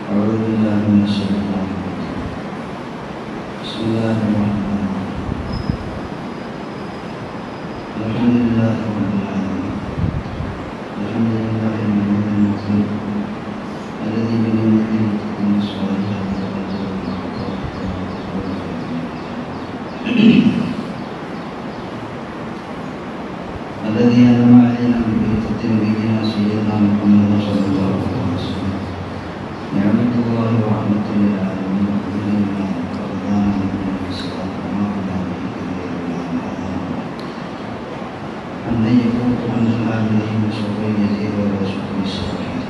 أعوذ بالله من الشيطان الرجيم بسم الله الرحمن الرحيم الحمد لله رب العالمين الحمد لله المؤمن المطلوب الذي بنعمته تتم الصالحات وتنزل الذي أنعم علينا ببيتة نبينا سيدنا محمد صلى الله عليه وسلم نعمة الله ورحمة للعالمين وكلنا ورضانا من الإسلام وما كنا به كبير أن يفوت عن العابدين شر يزيد ولا شكر الصالحين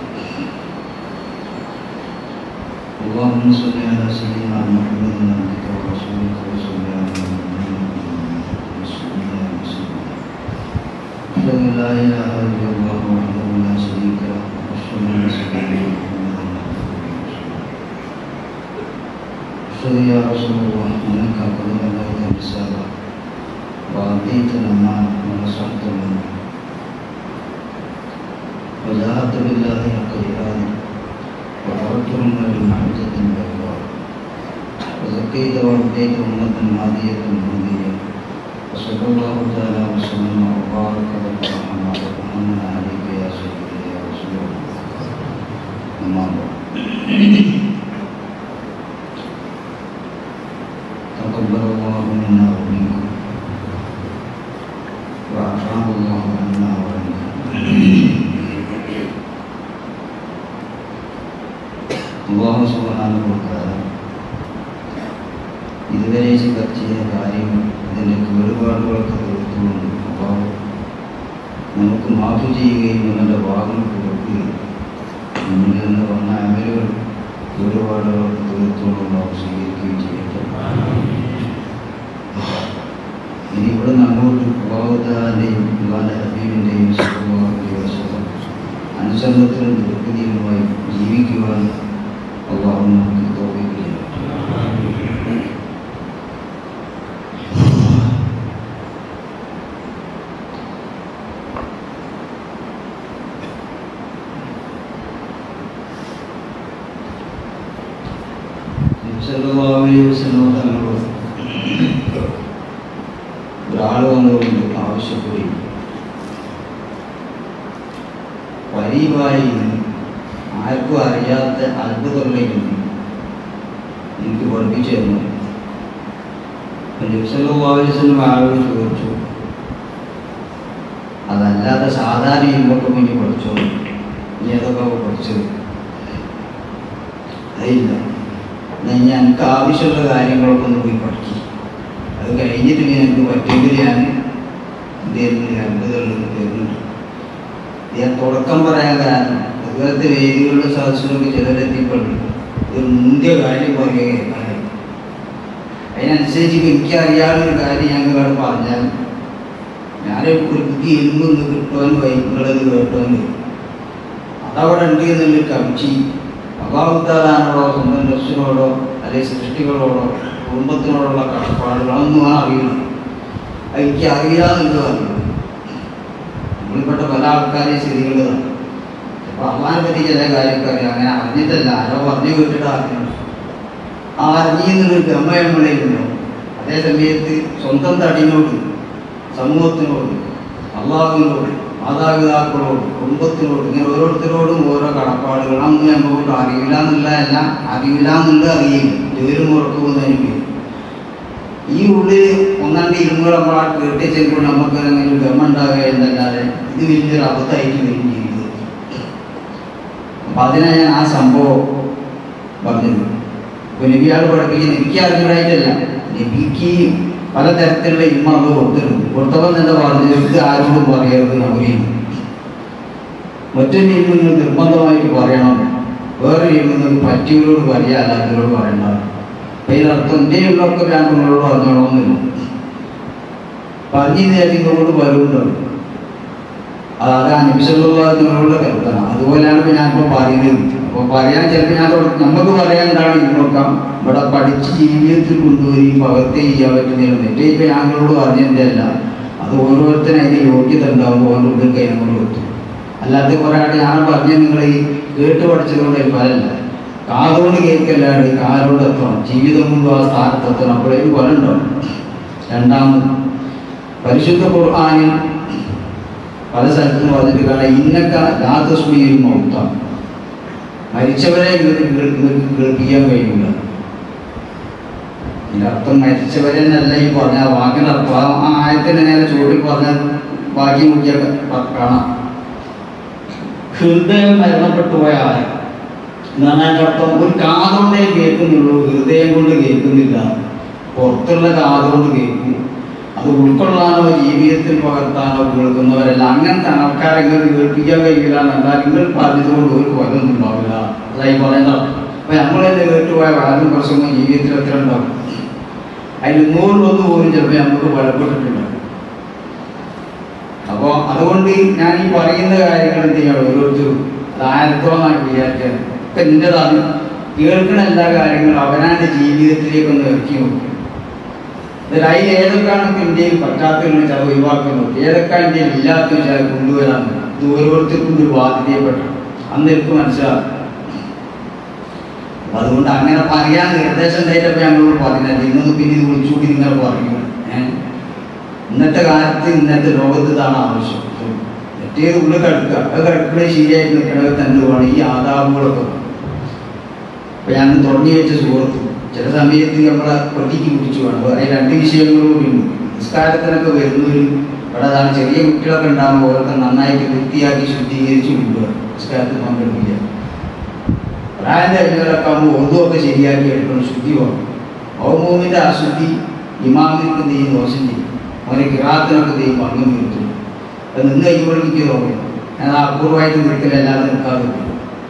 اللهم صل على سيدنا محمد عبدك ورسولك وصل على محمد وسلم وسلم أشهد أن لا إله إلا الله وحده لا شريك له وأشهد أن سيدنا محمدا عبده ورسوله أشهد يا رسول الله أنك قد بلغت الرسالة وأعطيت الأمانة ونصحت لنا وجاهدت بالله حق جهاده وتركت من المحجة البيضاء وزكيت وهديت أمة هادية مهدية وصلى الله تعالى وسلم وبارك وترحم وترحمنا عليك يا سيدي يا رسول الله أما بعد تقبل الله منا ومنكم وعفاه الله عنا وعنكم അള്ളാഹു സുബാനുഭവക്കാര ഇതുവരെ ചെയ്ത കാര്യം ഇതിൻ്റെ കേടുപാടുകളൊക്കെ തീർത്തുകൊണ്ട് അള്ളാഹു നമുക്ക് മാഫ് ചെയ്യുകയും നമ്മുടെ ഭാഗങ്ങൾ കൊടുക്കുകയും നമ്മിൽ നിന്ന് വന്ന അമലുകൾ കേടുപാടുകളൊക്കെ തീർത്തുകൊണ്ട് അള്ളാഹു സ്വീകരിക്കുകയും ചെയ്യട്ടെ ഇനി ഇവിടെ നിന്ന് അങ്ങോട്ട് അള്ളാഹുദാൻ്റെയും അള്ളാഹുൻ്റെ ഹബീബിൻ്റെയും സുഖമാകുകയും അനുസരണത്തിനും ദുർഗതിയുമായി ജീവിക്കുവാൻ അള്ളാഹു നമുക്ക് തോന്നിക്കുകയും തങ്ങളോട് ഒരാൾ വന്നുകൊണ്ട് ആവശ്യപ്പെടുകയും പരീവായി ആർക്കും അറിയാത്ത അത്ഭുതങ്ങളിലും എനിക്ക് പഠിപ്പിച്ചു തന്നു ലിപ്സലോവാവിസിനും ആളുകൾ ചോദിച്ചു അതല്ലാതെ സാധാരണ ഇങ്ങോട്ടും ഇനി പഠിച്ചോ നീ അതൊക്കെ പഠിച്ചത് അതില്ല എന്നാ ഇനി എനിക്ക് ആവശ്യമുള്ള കാര്യങ്ങളൊക്കെ ഒന്ന് പോയി പഠിക്കും അത് കഴിഞ്ഞിട്ട് ഇനി എനിക്ക് പറ്റുമെങ്കിൽ ഞാൻ എന്ത് ചെയ്യുന്നു അത്ഭുതമുള്ളത് തരുന്നുണ്ട് ഞാൻ തുടക്കം പറയാൻ കാരണം അതുപോലത്തെ വേദികളുടെ സദസ്സിലൊക്കെ ചിലരെത്തിപ്പെടും ഒരു മുന്തിയ കാര്യം പറയുകയും അതിനനുസരിച്ച് എനിക്കറിയാവുന്ന ഒരു കാര്യം ഞങ്ങളോട് പറഞ്ഞാൽ ഞാൻ ഒരു പുതിയ ഇരുമ്പൊന്ന് കിട്ടുവാൻ വൈകുന്നത് കേട്ടോന്ന് അതവിടെ ഉണ്ട് എന്നുള്ള കവിച്ചി അഭാവത്താലാനോടോ സ്വന്തം ഡ്രസ്സിനോടോ അല്ലെങ്കിൽ സൃഷ്ടികളോടോ കുടുംബത്തിനോടുള്ള കടപ്പാടുകളൊന്നും അറിയണം എനിക്ക് അറിയാമെന്നുള്ളത് അറിയണം നമ്മളിൽപ്പെട്ട പല ആൾക്കാരെ സ്ഥിതികൾ അപ്പോൾ അള്ളാഹിനെ പറ്റി ചില കാര്യമൊക്കെ അറിയാം അങ്ങനെ അറിഞ്ഞിട്ടല്ല ആരോ പറഞ്ഞു കേട്ടിട്ട് അറിയണം ആ അറിഞ്ഞെന്നൊരു ഗമ നമ്മളിലുണ്ടോ അതേ സമയത്ത് സ്വന്തം തടിനോട് സമൂഹത്തിനോട് അള്ളാഹുവിനോട് മാതാപിതാക്കളോട് കുടുംബത്തിനോട് ഇങ്ങനെ ഓരോരുത്തരോടും ഓരോ കടപ്പാടുകൾ അന്ന് നമുക്ക് അറിയില്ല എന്നുള്ളതല്ല അറിയില്ല എന്നുള്ളത് അറിയില്ല ജോലും ഉറക്കുമെന്ന് എനിക്ക് ഈ ഉള്ളിൽ ഒന്നാണ്ട് ഇരുമ്പുകൾ നമ്മളാ കേട്ടി ചെല്ലുമ്പോൾ നമുക്ക് അങ്ങനെ ഒരു ഗമ ഉണ്ടാകുക എന്നല്ലാതെ ഇത് വലിയൊരു അബദ്ധമായിട്ട് വരും ജീവിതം അപ്പം അതിനാ ഞാൻ ആ സംഭവം പറഞ്ഞത് അപ്പോൾ നബിയാൾ പഠിപ്പിക്കുന്ന എനിക്ക് അറിഞ്ഞൂടായിട്ടല്ല നബിക്ക് പലതരത്തിലുള്ള ഇമ്മകൾ കൊടുത്തിട്ടുണ്ട് കൊടുത്തവൻ എന്താ പറഞ്ഞത് ഇത് ആരോടും പറയരുത് നവീൻ മറ്റൊരു ഇമ്മ നിങ്ങൾ നിർബന്ധമായിട്ട് പറയണം വേറെ ഇമ്മ നിങ്ങൾക്ക് പറ്റിയവരോട് പറയാ അല്ലാത്തവരോട് പറയണ്ട അപ്പം ഇതിനർത്ഥം ഇന്ത്യയിലൊക്കെ ഞാൻ നിങ്ങളോട് പറഞ്ഞോളന്നില്ല പറഞ്ഞു നിങ്ങളോട് വരുന്നുണ്ട് അത് ആ നിമിഷമുള്ള നിങ്ങളുടെ കരുതണ അതുപോലെയാണ് ഇപ്പൊ ഞാനിപ്പോൾ പറയുന്നത് അപ്പോൾ പറയാൻ ചിലപ്പോൾ ഞാൻ തുടക്കം നമുക്ക് പറയാനുണ്ടാണ് ഇത് നോക്കാം ഇവിടെ പഠിച്ച് ജീവിതത്തിൽ കൊണ്ടുവരികയും പകർത്തി ചെയ്യാൻ പറ്റുന്നതാണ് എൻ്റെ ഇപ്പം ഞങ്ങളോട് പറഞ്ഞതിൻ്റെ അല്ല അത് ഓരോരുത്തരും അതിൻ്റെ യോഗ്യത ഉണ്ടാകുമ്പോൾ ഓരോരുത്തരും കൈ നമ്മൾ വെക്കും അല്ലാതെ കുറേ ആൾ ഞാൻ പറഞ്ഞ നിങ്ങൾ ഈ കേട്ട് പഠിച്ചതുകൊണ്ട് ഫലമല്ല കാതുകൊണ്ട് കേൾക്കല്ലാണ്ട് കാലോട് എത്തണം ജീവിതം കൊണ്ട് ആ സ്ഥാനത്തെത്തണം അപ്പോഴേക്കും കൊലുണ്ടാവും രണ്ടാമത് പരിശുദ്ധ ഖുർആാനിൽ പല സ്ഥലത്തും പറഞ്ഞിട്ട് കാണാം ഇന്നക്ക ലാതസ്മീരും മൗത്താണ് മരിച്ചവരെ നിങ്ങൾക്ക് കേൾ- നിങ്ങൾക്ക് കേൾപ്പിക്കാൻ കഴിയില്ല ഇതിന്റെ അർത്ഥം മരിച്ചവരെ എന്നല്ല ഈ പറഞ്ഞ ആ വാക്കിന്റെ അർത്ഥം ആ ആ ആയത്തിന് നേരെ ചൂടി പറഞ്ഞ ബാക്കി നോക്കിയാൽ ക- കാണാം ഹൃദയം മരണപ്പെട്ടു പോയ ആര് എന്നാണ് അതിന്റെ അർത്ഥം ഒരു കാതുകൊണ്ടേ കേൾക്കുന്നുള്ളൂ ഹൃദയം കൊണ്ട് കേൾക്കുന്നില്ല പുറത്തുള്ള കാതുകൊണ്ട് കേൾക്കും അത് ഉൾക്കൊള്ളാനോ ജീവിതത്തിൽ പകർത്താനോ കേൾക്കുന്നവരല്ല അങ്ങനത്തെ ആൾക്കാരെ നിങ്ങൾക്ക് കേൾപ്പിക്കാൻ കഴിയില്ല എന്നല്ല നിങ്ങൾ പറഞ്ഞതുകൊണ്ട് ഒരു കൊല്ലൊന്നും ഉണ്ടാവില്ല അതായി പറയുന്നത് അപ്പൊ നമ്മളെന്നെ കേട്ടുപോയ വാരം പ്രസംഗം ജീവിതത്തിൽ എത്ര ഉണ്ടാവും അതിൽ നൂറിലൊന്ന് പോലും ചിലപ്പോൾ നമുക്ക് ബലപ്പെട്ടിട്ടുണ്ടാവും അപ്പോൾ അതുകൊണ്ട് ഞാൻ ഈ പറയുന്ന കാര്യങ്ങൾ എന്ത് ചെയ്യണം ഓരോരുത്തരും അത് ആരത്തോന്നാക്കി വിചാരിക്കാൻ ഒക്കെ നിൻ്റെതാണ് കേൾക്കുന്ന എല്ലാ കാര്യങ്ങളും അവനാൻ്റെ ജീവിതത്തിലേക്ക് ഒന്ന് ഇറക്കി നോക്കും എന്നിട്ട് അതിൽ ഏതൊക്കെയാണ് ഇപ്പം ഇന്ത്യയിൽ പറ്റാത്തതെന്ന് വെച്ചാൽ ഒഴിവാക്കുന്നു ഏതൊക്കെ ഇന്ത്യയിൽ ഇല്ലാത്ത വെച്ചാൽ കൊണ്ടുവരാൻ ഇത് ഓരോരുത്തർക്കും ഒരു ബാധ്യതയപ്പെട്ട അന്ന് എനിക്ക് മനസ്സിലാകും അപ്പൊ അതുകൊണ്ട് അങ്ങനെ പറയാൻ നിർദ്ദേശം ഉണ്ടായിട്ടപ്പോൾ ഞങ്ങളോട് പറഞ്ഞത് ഇന്നൊന്ന് പിന്നെ ഇത് വിളിച്ചുകൂടി നിങ്ങൾ പറഞ്ഞു ഏഹ് ഇന്നത്തെ കാലത്ത് ഇന്നത്തെ ലോകത്ത് ഇതാണ് ആവശ്യം മറ്റേത് ഉള്ളിൽ കിടക്കുക അത് കിടക്കുന്നത് ശരിയായിട്ട് നിൽക്കണത് തന്നെ വേണം ഈ ആദാബുകളൊക്കെ വേണം. ഇപ്പൊ ഞാൻ തുടങ്ങി വെച്ച സുഹൃത്ത് ചില സമയത്ത് നമ്മളെ പൊട്ടിക്ക് പിടിച്ചു വേണം അതിൽ രണ്ട് വിഷയങ്ങളും കൂടി ഉണ്ട് നിസ്കാരത്തിനൊക്കെ വരുന്നൊരു ഇവിടെ അതാണ് ചെറിയ കുട്ടികളൊക്കെ ഉണ്ടാകുമ്പോൾ ഓരോക്കെ നന്നായിട്ട് വൃത്തിയാക്കി ശുദ്ധീകരിച്ച് കൊണ്ടുപോകുക നിസ്കാരത്തിൽ പങ്കെടുക്കില്ല പ്രായം കഴിഞ്ഞവരൊക്കെ ആകുമ്പോൾ ഒന്നുമൊക്കെ ശരിയാക്കി എടുക്കണം ശുദ്ധി വേണം ഹോമോമിൻ്റെ അശുദ്ധി ഇമാമിക്ക് നീ ദോഷം ചെയ്യും അവനെ കിറാത്തിനൊക്കെ നീ പങ്കു നിർത്തും അത് നിന്ന് കഴിയുമ്പോൾ എനിക്ക് തോന്നി ഞാൻ അപൂർവമായിട്ട് നിൽക്കൽ അല്ലാതെ നിൽക്കാതെ നിൽക്കും.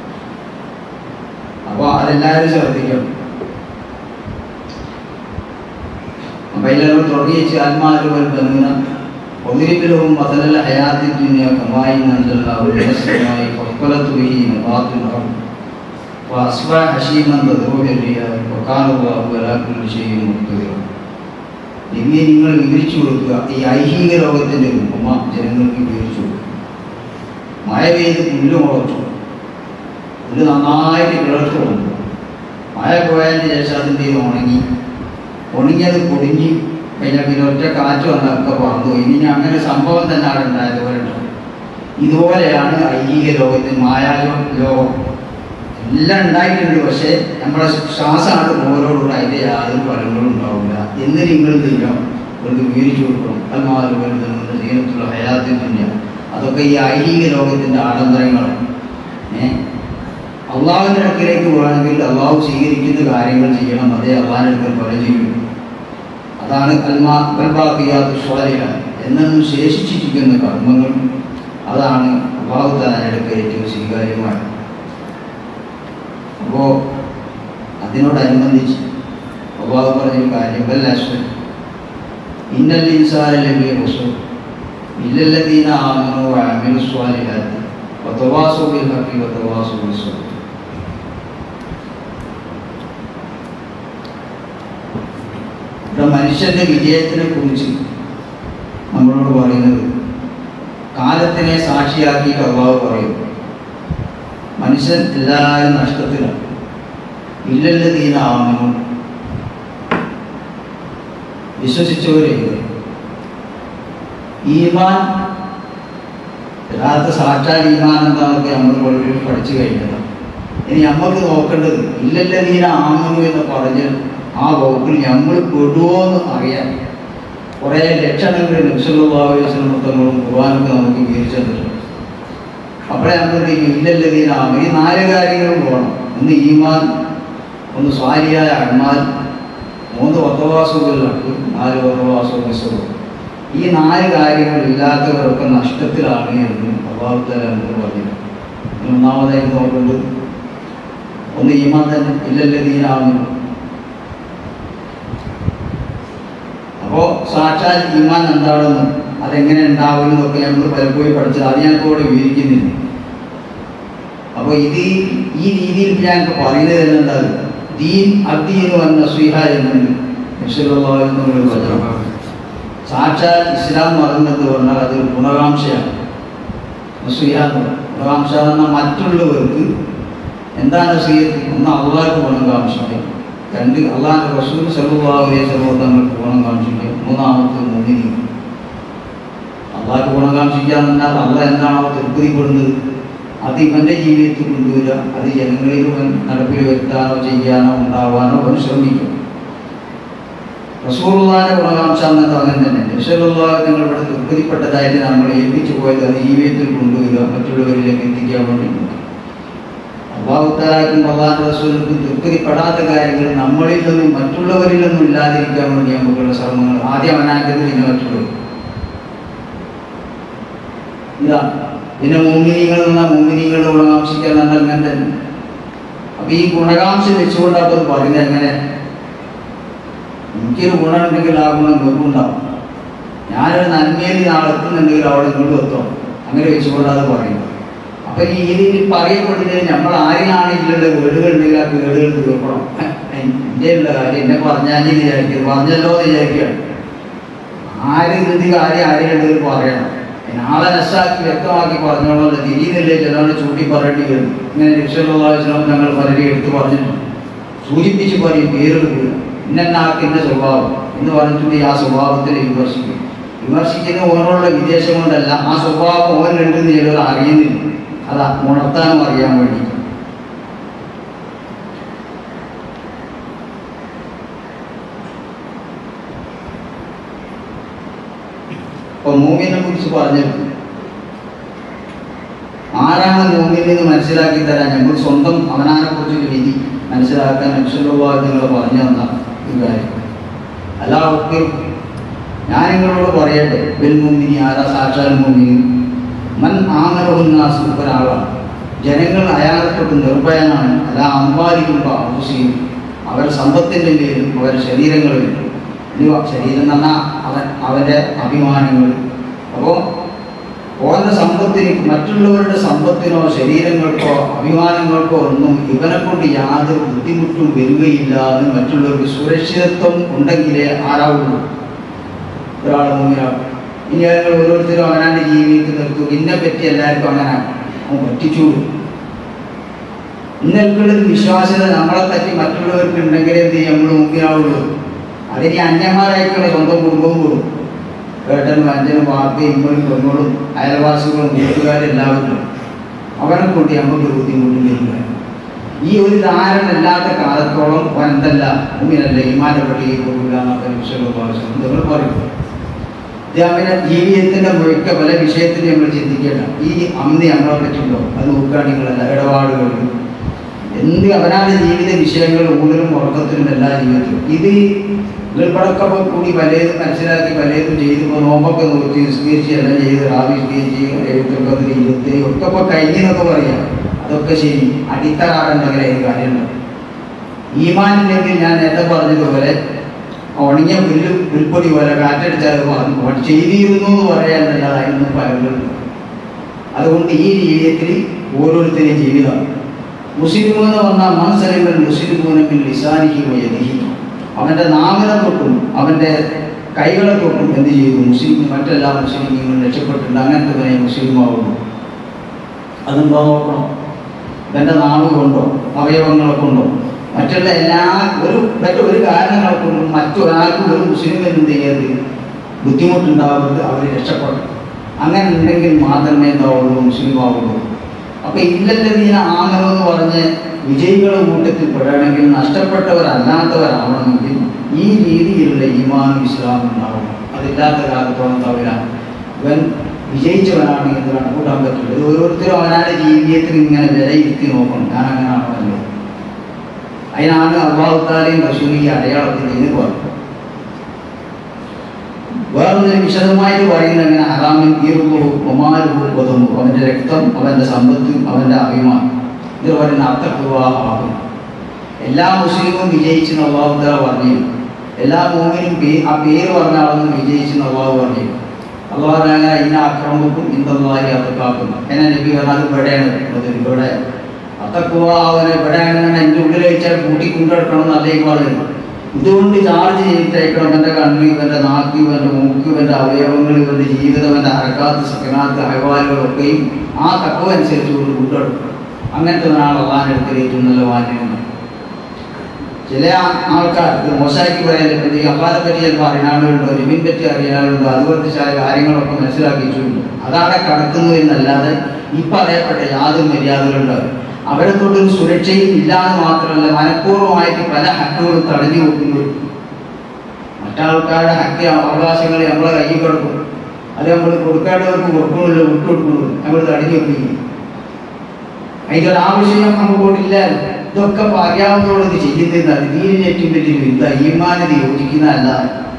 അപ്പോൾ അതെല്ലാവരും ശ്രദ്ധിക്കണം അപ്പൊ എല്ലാവരും തുടങ്ങി വെച്ച് ആത്മാരുകൾ ബന്ധുന ഒന്നിരിപ്പിലവും മസലല്ല ഹയാത്തിൽ ദുനിയ കമായി നന്ദല്ലാവുമായി കൊക്കലത്ത് ബിഹി നബാത്തുനഹം وأصبح هشيما تذروه الرياح وكان الله على كل شيء مقتدرا ഇങ്ങനെ നിങ്ങൾ വിവരിച്ചു കൊടുക്കുക ഈ ഐഹിക ലോകത്തിന്റെ ഉപമ ജനങ്ങൾക്ക് വിവരിച്ചു കൊടുക്കുക മഴ പെയ്ത് പുല്ല് മുളച്ചു പുല്ല് നന്നായിട്ട് കിളർത്ത് വന്നു മഴ പോയതിന് ശേഷം അതിൻ്റെ ഇത് ഉണങ്ങി ഉണങ്ങിയത് പൊടിഞ്ഞ് കഴിഞ്ഞാൽ പിന്നെ ഒറ്റ കാറ്റ് വന്നൊക്കെ പറന്നു ഇനി ഇനി അങ്ങനെ സംഭവം തന്നെ അവിടെ ഉണ്ടായതുപോലെ ഉണ്ടാവും ഇതുപോലെയാണ് ഐഹിക ലോകത്തിന് മായാലോ ലോകം എല്ലാം ഉണ്ടായിട്ടുണ്ട് പക്ഷേ നമ്മുടെ ശ്വാസമാണ് ഓരോടുകൂടെ അതിൻ്റെ യാതൊരു ഫലങ്ങളും ഉണ്ടാവില്ല എന്ന് നിങ്ങൾ ചെയ്യണം അവർക്ക് വിവരിച്ചു കൊടുക്കണം അൽമാർ വരുന്നുണ്ട് ദീനത്തുള്ള ഹയാത്തിൻ്റെ അതൊക്കെ ഈ ഐഹിക ലോകത്തിൻ്റെ ആഡംബരങ്ങളാണ് ഏഹ് അള്ളാഹുവിൻ്റെ അടുക്കിലേക്ക് വേണമെങ്കിൽ അള്ളാഹു സ്വീകരിക്കുന്ന കാര്യങ്ങൾ ചെയ്യണം അതേ അള്ളാഹിൻ്റെ അടുക്കൽ പല ചെയ്യും അതാണ് അൽമാ അൽബാഖിയാത്ത് സ്വാലിഹ എന്നും ശേഷിച്ചിരിക്കുന്ന കർമ്മങ്ങൾ അതാണ് അള്ളാഹു താൻ്റെ അടുക്കൽ ഏറ്റവും സ്വീകാര്യമായത് അപ്പോൾ അതിനോടനുബന്ധിച്ച് അള്ളാഹു പറഞ്ഞൊരു കാര്യം വല്ലശ്വൻ ഇന്നൽ ഇൻസാനിലെ റസൂൽ ഇല്ലല്ലദീന ആമനു വഅമിലു സ്വാലിഹാത്തി വതവാസു ബിൽ ഹഖി വതവാസു ബിസ് സബ്ർ ഇവിടെ മനുഷ്യന്റെ വിജയത്തിനെ കുറിച്ച് നമ്മളോട് പറയുന്നത് കാലത്തിനെ സാക്ഷിയാക്കിയിട്ട് അള്ളാഹു പറയും മനുഷ്യൻ എല്ലാവരും നഷ്ടത്തിലാണ് ഇല്ലല്ലതീന ആമനു വിശ്വസിച്ചവരെയുണ്ട് ഈമാൻ യഥാർത്ഥ സാക്ഷാൽ ഈമാൻ എന്താണെന്നൊക്കെ നമ്മൾ വളരെ പഠിച്ചു കഴിഞ്ഞതാണ് ഇനി നമുക്ക് നോക്കേണ്ടത് ഇല്ലല്ലതീന ആമനു എന്ന് പറഞ്ഞ് ആ വകുപ്പിൽ നമ്മൾ പെടുമോ എന്ന് അറിയാൻ കുറേ ലക്ഷണങ്ങൾ നബ്സുല്ലാസ്ലമത്തങ്ങളും ഖുർആാനൊക്കെ നമുക്ക് വിവരിച്ചു തന്നിട്ടുണ്ട് അപ്പോഴേ നമുക്ക് ഇല്ലല്ലതീനാമ ഈ നാല് കാര്യങ്ങളും പോകണം ഒന്ന് ഈമാൻ ഒന്ന് സ്വാരിയായ അന്മാൻ മൂന്ന് വത്തവാസുകളിലാണ് നാല് വത്തവാസുകൾ ഈ നാല് കാര്യങ്ങൾ ഇല്ലാത്തവരൊക്കെ നഷ്ടത്തിലാണ് എന്ന് അഭാവത്തല നമുക്ക് പറഞ്ഞു ഒന്നാമതായി നോക്കുന്നത് ഒന്ന് ഈമാൻ തന്നെ ഇല്ലല്ലതീനാവുന്നു അപ്പോൾ സാക്ഷാൽ ഈമാൻ എന്താണെന്നും അതെങ്ങനെ ഉണ്ടാവുമെന്നൊക്കെ നമ്മൾ പലപ്പോഴും പഠിച്ചത് അത് ഞാൻ ഇപ്പോൾ ഇവിടെ വിവരിക്കുന്നില്ല അപ്പോൾ ഇത് ഈ രീതിയിൽ ഞാൻ ഇപ്പോൾ പറയുന്നത് എന്താ ദീൻ അദ്ദീൻ വന്ന സുഹ എന്നുണ്ട് നബ്സല്ലാഹുവിനോട് വചനം സാക്ഷാൽ ഇസ്ലാം മറന്നത് പറഞ്ഞാൽ അത് ഗുണകാംക്ഷയാണ് സുഹ എന്ന് പറയും. ഗുണകാംക്ഷ എന്ന മറ്റുള്ളവർക്ക് എന്താണ് സീയത്ത് ഒന്ന് അള്ളാഹ്ക്ക് ഗുണം കാണിച്ചിട്ട് രണ്ട് അള്ളാഹിൻ്റെ റസൂൽ സല്ലാഹുലേ സർവ്വതങ്ങൾക്ക് ഗുണം കാണിച്ചിട്ട് മൂന്നാമത്തെ മുന്നിനി അള്ളാഹ്ക്ക് ഗുണം കാണിക്കുക എന്നാൽ അള്ളാഹ് എന്താണോ തൃപ്തിപ്പെടുന്നത് അത് ഇവൻ്റെ ജീവിതത്തിൽ കൊണ്ടുവരിക അത് ജനങ്ങളിൽ ഇവൻ നടപ്പിൽ വരുത്താനോ ചെയ്യാനോ ഉണ്ടാവാനോ അവൻ ശ്രമിക്കും റസൂറുള്ളാന്റെ ഗുണകാംക്ഷ എന്നത് അങ്ങനെ തന്നെ റസൂലുള്ള നിങ്ങൾ ഇവിടെ തൃപ്തിപ്പെട്ടതായിട്ട് നമ്മൾ ഏൽപ്പിച്ചു പോയത് അത് ജീവിതത്തിൽ കൊണ്ടുവരിക മറ്റുള്ളവരിലേക്ക് എത്തിക്കാൻ വേണ്ടി അള്ളാഹുത്താലാക്കും അള്ളാഹ് റസൂലിനും തൃപ്തിപ്പെടാത്ത കാര്യങ്ങൾ നമ്മളിൽ നിന്നും മറ്റുള്ളവരിൽ നിന്നും ഇല്ലാതിരിക്കാൻ വേണ്ടി നമുക്കുള്ള ശ്രമങ്ങൾ ആദ്യം അവനാക്കത്തിൽ പിന്നെ മറ്റുള്ളവർ ഇതാ പിന്നെ മോമിനികൾ എന്ന മോമിനികളുടെ ഗുണകാംക്ഷിക്കാൻ എന്നാൽ അങ്ങനെ തന്നെ അപ്പൊ ഈ ഗുണകാംക്ഷ വെച്ചുകൊണ്ട് അപ്പോൾ പറയുന്നത് എങ്ങനെ എനിക്കൊരു ഗുണമുണ്ടെങ്കിൽ ആ ഗുണം നിങ്ങൾക്കുണ്ടാവും ഞാനൊരു നന്മയിൽ നാളെ എത്തുന്നുണ്ടെങ്കിൽ അവിടെ ഇങ്ങോട്ട് എത്തും അങ്ങനെ വെച്ചുകൊണ്ട് അത് പറയും അപ്പൊ ഈ ഇതിൽ പറയപ്പെടുന്നത് നമ്മൾ ആരെയാണെങ്കിലുള്ള വീടുകൾ ഉണ്ടെങ്കിൽ ആ വീടുകൾ തീർക്കണം എൻ്റെ ഉള്ള കാര്യം എന്നെ പറഞ്ഞാൽ വിചാരിക്കും പറഞ്ഞല്ലോ എന്ന് വിചാരിക്കുകയാണ് ആര് ഇത് കാര്യം ആരെയുണ്ടെങ്കിൽ പറയണം നാളെ നഷ്ടാക്കി വ്യക്തമാക്കി പറഞ്ഞോളൂ തിരിയുന്നില്ലേ ചിലവർ ചൂണ്ടി പറയേണ്ടി വരും ഇങ്ങനെ രക്ഷയുള്ള ഞങ്ങൾ പലരും എടുത്ത് പറഞ്ഞിട്ടുണ്ട് സൂചിപ്പിച്ച് പറയും പേരെടുക്കുക ഇന്നാൾക്ക് ഇന്ന സ്വഭാവം എന്ന് പറഞ്ഞിട്ടുണ്ടെങ്കിൽ ആ സ്വഭാവത്തിനെ വിമർശിക്കും വിമർശിക്കുന്ന ഓരോരുടെ വിദേശം കൊണ്ടല്ല ആ സ്വഭാവം ഓരോരുണ്ടെന്ന് ചിലർ അറിയുന്നില്ല അതാ ഉണർത്താനും അറിയാൻ വേണ്ടി അപ്പൊ മൂമിനെ കുറിച്ച് പറഞ്ഞിരുന്നു ആരാണ് മൂമിനെ എന്ന് മനസ്സിലാക്കി തരാൻ നമ്മൾ സ്വന്തം അവനാനെ കുറിച്ചൊരു വിധി മനസ്സിലാക്കാൻ അക്ഷരവാദങ്ങൾ പറഞ്ഞു തന്ന ഒരു കാര്യം അല്ല ഒക്കെ ഞാൻ നിങ്ങളോട് പറയട്ടെ ബിൽ മുമ്മിനി ആരാ സാക്ഷാൽ മുമ്മിനി മൻ ആമരവുന്നാസ് ഒരാളാണ് ജനങ്ങൾ അയാളെ തൊട്ട് നിർഭയനാണ് അല്ല അമ്പാലിക്കുമ്പോൾ ആവശ്യം അവരുടെ സമ്പത്തിൻ്റെ പേരും അവരുടെ ശരീരങ്ങളിലും ഇനി ശരീരം എന്ന് പറഞ്ഞാൽ അവൻ അവൻ്റെ അഭിമാനങ്ങൾ അപ്പോൾ ഓരോ സമ്പത്തിന് മറ്റുള്ളവരുടെ സമ്പത്തിനോ ശരീരങ്ങൾക്കോ അഭിമാനങ്ങൾക്കോ ഒന്നും ഇവനെ കൊണ്ട് യാതൊരു ബുദ്ധിമുട്ടും വരികയില്ല എന്ന് മറ്റുള്ളവർക്ക് സുരക്ഷിതത്വം ഉണ്ടെങ്കിലേ ആരാവുള്ളൂ ഒരാൾ മുന്നിലാണ് ഇനി ഞങ്ങൾ ഓരോരുത്തരും അവനാൻ്റെ ജീവിതത്തിൽ നിർത്തും ഇന്നെ പറ്റി എല്ലാവർക്കും അങ്ങനെ അവൻ പറ്റിച്ചൂടും ഇന്നൽക്കുള്ളൊരു വിശ്വാസ്യത നമ്മളെ പറ്റി മറ്റുള്ളവർക്ക് ഉണ്ടെങ്കിലേ എന്ത് ചെയ്യും നമ്മൾ മുമ്പിലാവുള്ളൂ അതിന് അന്യന്മാരായിട്ടുള്ള സ്വന്തം കുടുംബവും കൂടും ഏട്ടനും അഞ്ചനും വാപ്പയും ഇമ്മയും പെങ്ങളും അയൽവാസികളും വീട്ടുകാരെല്ലാവരും അവനെ കൊണ്ട് നമുക്ക് ബുദ്ധിമുട്ട് വരിക ഈ ഒരു ധാരണ ഇല്ലാത്ത കാലത്തോളം അവൻ എന്തല്ല ഭൂമിയല്ല ഇമാനെ പള്ളിയിൽ പോകില്ല എന്നൊക്കെ വിശ്വഭാഷം നിങ്ങൾ പറയും ഇദ്ദേഹത്തിന്റെ ജീവിതത്തിന്റെ മുഴുക്ക പല വിഷയത്തിൽ നമ്മൾ ചിന്തിക്കേണ്ട ഈ അന്ന് നമ്മളെ പറ്റുണ്ടോ അത് നോക്കുകയാണെങ്കിലല്ല ഇടപാടുകൾ എന്ത് അവനാന്റെ ജീവിത വിഷയങ്ങൾ ഊണിലും ഉറക്കത്തിലും എല്ലാ ജീവിതത്തിലും ഇത് ഉൾപ്പടക്കം കൂടി പലതും മനസ്സിലാക്കി പലതും ചെയ്ത് ഇപ്പോൾ നോമ്പൊക്കെ നോക്കി നിസ്കരിച്ച് എല്ലാം ചെയ്ത് റാവി സ്കരിച്ച് എഴുത്തൊക്കെ ഇരുപത്തി ഒക്കെ ഇപ്പോൾ കഴിഞ്ഞെന്നൊക്കെ പറയാം അതൊക്കെ ശരി അടിത്തറാറുണ്ടെങ്കിൽ അതിന് കാര്യമുണ്ട് ഈമാനില്ലെങ്കിൽ ഞാൻ നേരത്തെ പറഞ്ഞതുപോലെ ഉണങ്ങിയ പുല്ല് പുൽപ്പൊടി പോലെ കാറ്റടിച്ചാൽ പറഞ്ഞു ചെയ്തിരുന്നു എന്ന് പറയാനല്ലാതെ അതിനൊന്നും ഫലങ്ങളുണ്ട് അതുകൊണ്ട് ഈ ജീവിതത്തിൽ ഓരോരുത്തരെയും ജീവിതം മുസ്ലിം എന്ന് പറഞ്ഞാൽ മനസ്സലിമൽ മുസ്ലിം മൂലമിൽ ലിസാനിഹി വയദിഹി അവൻ്റെ നാമനെ തൊട്ടും അവൻ്റെ കൈകളെ തൊട്ടും എന്ത് ചെയ്തു മുസ്ലിം മറ്റെല്ലാ മുസ്ലിങ്ങളും രക്ഷപ്പെട്ടിട്ടുണ്ട് അങ്ങനത്തെ മുസ്ലിമാവുന്നു അതുണ്ടോ നോക്കണം ഇവൻ്റെ നാവ് കൊണ്ടോ അവയവങ്ങളെ കൊണ്ടോ മറ്റുള്ള എല്ലാ ഒരു മറ്റു ഒരു കാരണങ്ങളെ കൊണ്ടും മറ്റൊരാൾക്കും ഒരു മുസ്ലിമിന് എന്ത് ചെയ്യരുത് ബുദ്ധിമുട്ടുണ്ടാവരുത് അവർ രക്ഷപ്പെടും അങ്ങനെ ഉണ്ടെങ്കിൽ മാത്രമേ എന്താവുള്ളൂ മുസ്ലിം ആവുള്ളൂ അപ്പൊ ഇല്ലല്ലതീന ആമനെന്ന് പറഞ്ഞ് വിജയികളുടെ കൂട്ടത്തിൽ പെടണമെങ്കിൽ നഷ്ടപ്പെട്ടവരല്ലാത്തവരാവണമെങ്കിൽ ഈ രീതിയിലുള്ള ഈമാനും ഇസ്ലാം ഉണ്ടാവണം അതില്ലാത്ത കാലത്തോളം തവില ഇവൻ വിജയിച്ചവനാണ് എന്ന് കണക്കൂട്ടാൻ പറ്റില്ല ഇത് ഓരോരുത്തരും അവനാന്റെ ജീവിതത്തിൽ ഇങ്ങനെ വിലയിരുത്തി നോക്കണം ഞാൻ അങ്ങനെ ആവണമല്ലോ അതിനാണ് അള്ളാഹുത്താലെയും റസൂൽ ഈ അടയാളത്തിൽ ഇതിന് പറഞ്ഞു വേറൊരു വിശദമായിട്ട് പറയുന്നത് അങ്ങനെ ഹറാമിൻ ഈറുകു ഒമാരുകു കൊതുമ്പു അവൻ്റെ രക്തം അവൻ്റെ സമ്പത്ത് അവൻ്റെ അഭിമാനം ഇത് പറയുന്ന അർത്ഥപൂർവാഹാകും എല്ലാ മുസ്ലിമും വിജയിച്ചെന്ന് അള്ളാഹുത്താല പറഞ്ഞു എല്ലാ മൂമിനും പേ ആ പേര് പറഞ്ഞ ആളൊന്നും വിജയിച്ചെന്ന് അള്ളാഹു പറഞ്ഞു അള്ളാഹു അങ്ങനെ ഇന്ന ആക്രമിക്കും ഇന്തായി അത്തക്കാക്കും എന്നെ നബി പറഞ്ഞാൽ ഇവിടെയാണ് ഉള്ളത് ഇവിടെ അത്തക്കുവ അവനെ ഇവിടെയാണെന്ന് എൻ്റെ ഉള്ളിൽ വെച്ചാൽ കൂട്ടിക്കൊണ്ടെടുക്കണം എന്നല്ലേ ഈ പറയുന്നത് ഇതുകൊണ്ട് ചാർജ് ചെയ്തിട്ടേക്കണം എൻ്റെ കണ്ണ് ഇവൻ്റെ നാക്ക് ഇവൻ്റെ മൂക്ക് ഇവൻ്റെ അവയവങ്ങൾ ഇവൻ്റെ ജീവിതം ഇവൻ്റെ അറക്കാത്ത സക്കനാത്ത് അഹവാലുകളൊക്കെയും ആ തക്കവ അനുസരിച്ച് കൊണ്ട് കൊണ്ടെടുക്കണം അങ്ങനത്തെ ഒരാൾ അള്ളാഹിനടുത്ത് ഏറ്റവും നല്ല വാല്യമാണ് ചില ആൾക്കാർക്ക് മോശമാക്കി പറയാൻ പറ്റി അള്ളാഹിനെ പറ്റി ചിലപ്പോൾ അറിയുന്ന ആളുകളുണ്ടോ രവിനെ പറ്റി അറിയുന്ന ആളുണ്ടോ അതുപോലത്തെ ചില കാര്യങ്ങളൊക്കെ മനസ്സിലാക്കിയിട്ടുണ്ട് അതാണ് കടക്കുന്നു എന്നല്ലാതെ ഈ പറയപ്പെട്ട യാതൊരു മര്യാദകളുണ്ടാവും അവരെ തൊട്ടൊരു സുരക്ഷയും ഇല്ലാന്ന് മാത്രമല്ല മനഃപൂർവ്വമായിട്ട് പല ഹക്കുകളും തടഞ്ഞു വെക്കുന്നു മറ്റാൾക്കാരുടെ ഹക്ക് അവകാശങ്ങൾ നമ്മളെ കയ്യിൽ കിടക്കും അത് നമ്മൾ കൊടുക്കേണ്ടവർക്ക് കൊടുക്കണില്ല വിട്ടുകൊടുക്കുന്നു നമ്മൾ തടഞ്ഞു വെക്കുന്നു അതിൻ്റെ ഒരു ആവശ്യം നമുക്കോട്ടില്ല ഇതൊക്കെ ഇപ്പൊ അറിയാവുന്നതോട് ഇത് ചെയ്യുന്നതാണ് ദീനിന് ഏറ്റവും വലിയൊരു എന്താ ഈമാനത് യോജിക്കുന്നതല്ല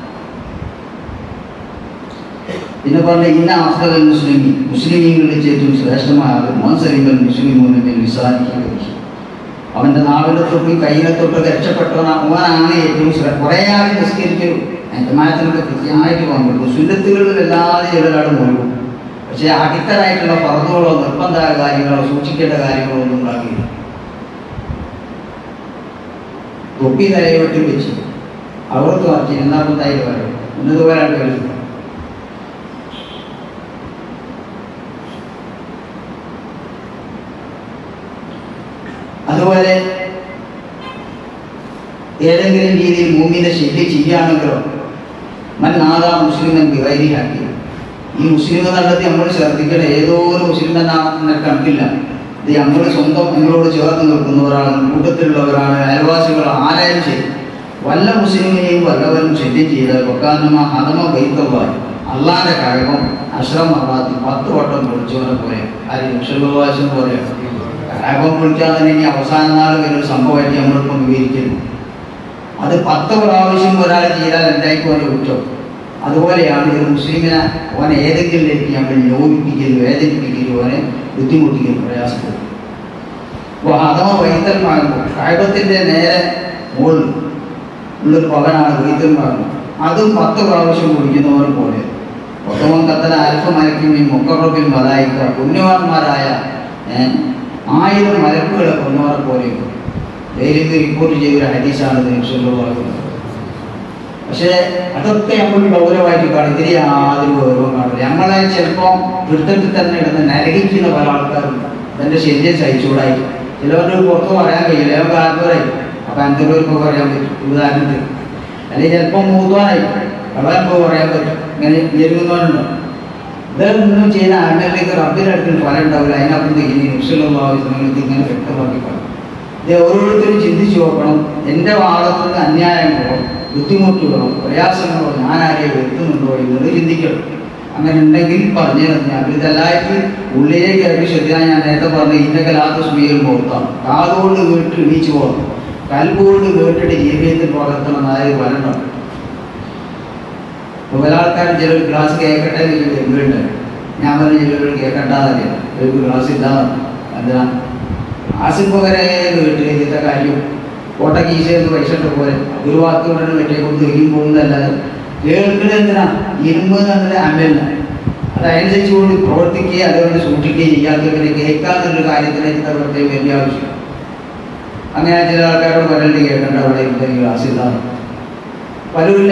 പിന്നെ പറഞ്ഞ ഇന്ന അഫ്സൽ മുസ്ലിമി മുസ്ലിമീങ്ങളിൽ ഏറ്റവും ശ്രേഷ്ഠമായ ആൾ മോൻസലിമൽ മുസ്ലിം മൂന്നിൽ വിസാരിക്കുക അവന്റെ നാവിനെ തൊട്ടും കയ്യിനെ തൊട്ടും രക്ഷപ്പെട്ടവൻ അവനാണ് ഏറ്റവും ശ്രദ്ധ കുറേ ആൾ നിസ്കരിക്കും എൻ്റെ മാറ്റത്തിനൊക്കെ കൃത്യമായിട്ട് പങ്കെടുക്കും സുന്നത്തുകളിൽ വല്ലാതെ ചിലരാട് മുഴുവൻ പക്ഷേ അടിത്തരായിട്ടുള്ള പറന്നുകളോ നിർബന്ധമായ കാര്യങ്ങളോ സൂക്ഷിക്കേണ്ട കാര്യങ്ങളോ ഒന്നും ഉണ്ടാക്കിയില്ല തൊപ്പി തലയോട്ട് വെച്ച് അവർക്ക് മാറ്റി രണ്ടാമത്തായിട്ട് പറയും ഉന്നതവരായിട്ട് കളിക്കും അതുപോലെ ഏതെങ്കിലും രീതിയിൽ ഭൂമിയുടെ ശല്യം ചെയ്യുകയാണെങ്കിലോ മൻ നാദാ മുസ്ലിം ബിവൈരിയാക്കി ഈ മുസ്ലിം നടത്തി നമ്മൾ ശ്രദ്ധിക്കണം ഏതോ ഒരു മുസ്ലിം എന്നാണെന്ന് കണക്കില്ല ഇത് നമ്മൾ സ്വന്തം നമ്മളോട് ചേർന്ന് നിൽക്കുന്നവരാണ് കൂട്ടത്തിലുള്ളവരാണ് അയൽവാസികളാണ് ആരായാലും ശരി വല്ല മുസ്ലിമിനെയും വല്ലവരും ശല്യം ചെയ്താൽ ഒക്കാനമ ഹതമ ബൈത്തവായി അള്ളാന്റെ കഴകം അശ്രം അറാത്തി പത്ത് വട്ടം പൊളിച്ചവനെ പോലെ ആരും മുഷൽവാസം പോലെ കഴകം പൊളിക്കാൻ തന്നെ ഇനി അവസാന നാൾ ഒരു സംഭവമായിട്ട് നമ്മളിപ്പം വിവരിക്കുന്നു അത് പത്ത് പ്രാവശ്യം ഒരാൾ ചെയ്താൽ എന്തായിരിക്കും അവനെ കുറ്റം അതുപോലെയാണ് ഒരു മുസ്ലിമിനെ ഓനെ ഏതെങ്കിലും രീതിക്ക് നമ്മൾ നോവിപ്പിക്കലും വേദനിപ്പിക്കലും ഓനെ ബുദ്ധിമുട്ടിക്കലും പ്രയാസപ്പെടും അപ്പോൾ അഥവാ വൈത്തൽമാകുമ്പോൾ കായകത്തിൻ്റെ നേരെ മുകളിൽ ഉള്ളൊരു പവനാണ് വൈത്തൽമാകും അതും പത്ത് പ്രാവശ്യം കുടിക്കുന്നവർ പോലെ ഒത്തവൻ കത്തല അൽഫ മലക്കും ഈ മുക്കറബിൽ മലായിക്ക പുണ്യവാന്മാരായ ഏഹ്, ആയിരം മലക്കുകളെ കൊന്നവരെ പോലെ ഡെയിലിക്ക് റിപ്പോർട്ട് ചെയ്തൊരു ഹദീസാണ് പറയുന്നത് പക്ഷേ അതൊക്കെ നമ്മൾ ഗൗരവമായിട്ട് കാണും ഇതിന് യാതൊരു ഗൗരവം കാണില്ല നമ്മളെ ചിലപ്പോൾ വൃത്തത്തിൽ തന്നെ ഇടുന്ന നരകിക്കുന്ന പല ആൾക്കാരും തൻ്റെ ശരീരം സഹിച്ചുകൂടായി ചിലവർക്ക് പുറത്ത് പറയാൻ കഴിയില്ല അവൻ കാരണവരായി അപ്പം എന്തെങ്കിലും പറയാൻ പറ്റും ഉദാഹരണത്തിന് അല്ലെങ്കിൽ ചിലപ്പോൾ മൂത്തോനായി കളയാൻ പോകും പറയാൻ പറ്റും ഇങ്ങനെ ഞെരുങ്ങുന്നവനുണ്ടോ ഇതൊന്നും ചെയ്ത അമലിലേക്ക് റബ്ബിൻ്റെ അടുത്ത് ഫലം ഉണ്ടാവില്ല അതിനകത്ത് ഇനി നിമിഷമുള്ള ആവശ്യങ്ങൾക്ക് ഇങ്ങനെ വ്യക്തമാക്കി പറയും ഇത് ഓരോരുത്തരും ചിന്തിച്ചു നോക്കണം എൻ്റെ ഭാഗത്തു നിന്ന് അന്യായങ്ങളോ ബുദ്ധിമുട്ടുകളോ പ്രയാസങ്ങളോ ഞാൻ ആരെയും വരുത്തുന്നുണ്ടോ എന്നത് ചിന്തിക്കണം അങ്ങനെ ഉണ്ടെങ്കിൽ പറഞ്ഞു ഞാൻ ഇതല്ലായിട്ട് ഉള്ളിലേക്ക് ഇറങ്ങി ശ്രദ്ധിക്കാൻ ഞാൻ നേരത്തെ പറഞ്ഞ ഇന്നൊക്കെ ലാത്ത സ്മീകൾ മുഹൂർത്താണ് കാതുകൊണ്ട് കേട്ട് എണീച്ചു പോകണം കൽബുകൊണ്ട് കേട്ടിട്ട് ജീവിതത്തിൽ പകർത്തണം അതായത് വരണം ഇപ്പോൾ പല ആൾക്കാരും ചിലർ ഗ്ലാസ് കേൾക്കട്ടെ എന്ന് വരുന്നുണ്ട് ഞാൻ പറഞ്ഞ ചിലർ കേൾക്കണ്ടാതെ ഒരു ഗ്ലാസ് ഇല്ലാതെ എന്താ ആസിഫ് വരെ കേട്ട് ഇതിൻ്റെ കാര്യം കോട്ടയ്ക്ക് ഈശോന്ന് പൈസ ഇട്ട പോലെ ഒരു വാക്ക് കൊണ്ടാണ് മറ്റേ കൊണ്ട് എരിയും പോകുന്നതല്ലാതെ കേൾക്കുന്നത് എന്തിനാ ഇരുമ്പ് എന്നത് അമ്മല്ല അത് അതനുസരിച്ച് കൊണ്ട് പ്രവർത്തിക്കുകയും അതുകൊണ്ട് സൂക്ഷിക്കുകയും ചെയ്യാത്തവരെ കേൾക്കാന്നൊരു കാര്യത്തിലേക്ക് പ്രത്യേകം വലിയ ആവശ്യം അങ്ങനെ ചില ആൾക്കാരോട് പറയണ്ട് കേൾക്കേണ്ട അവിടെ എന്തെങ്കിലും ക്ലാസ് ഇല്ലാന്ന് പലരില്ല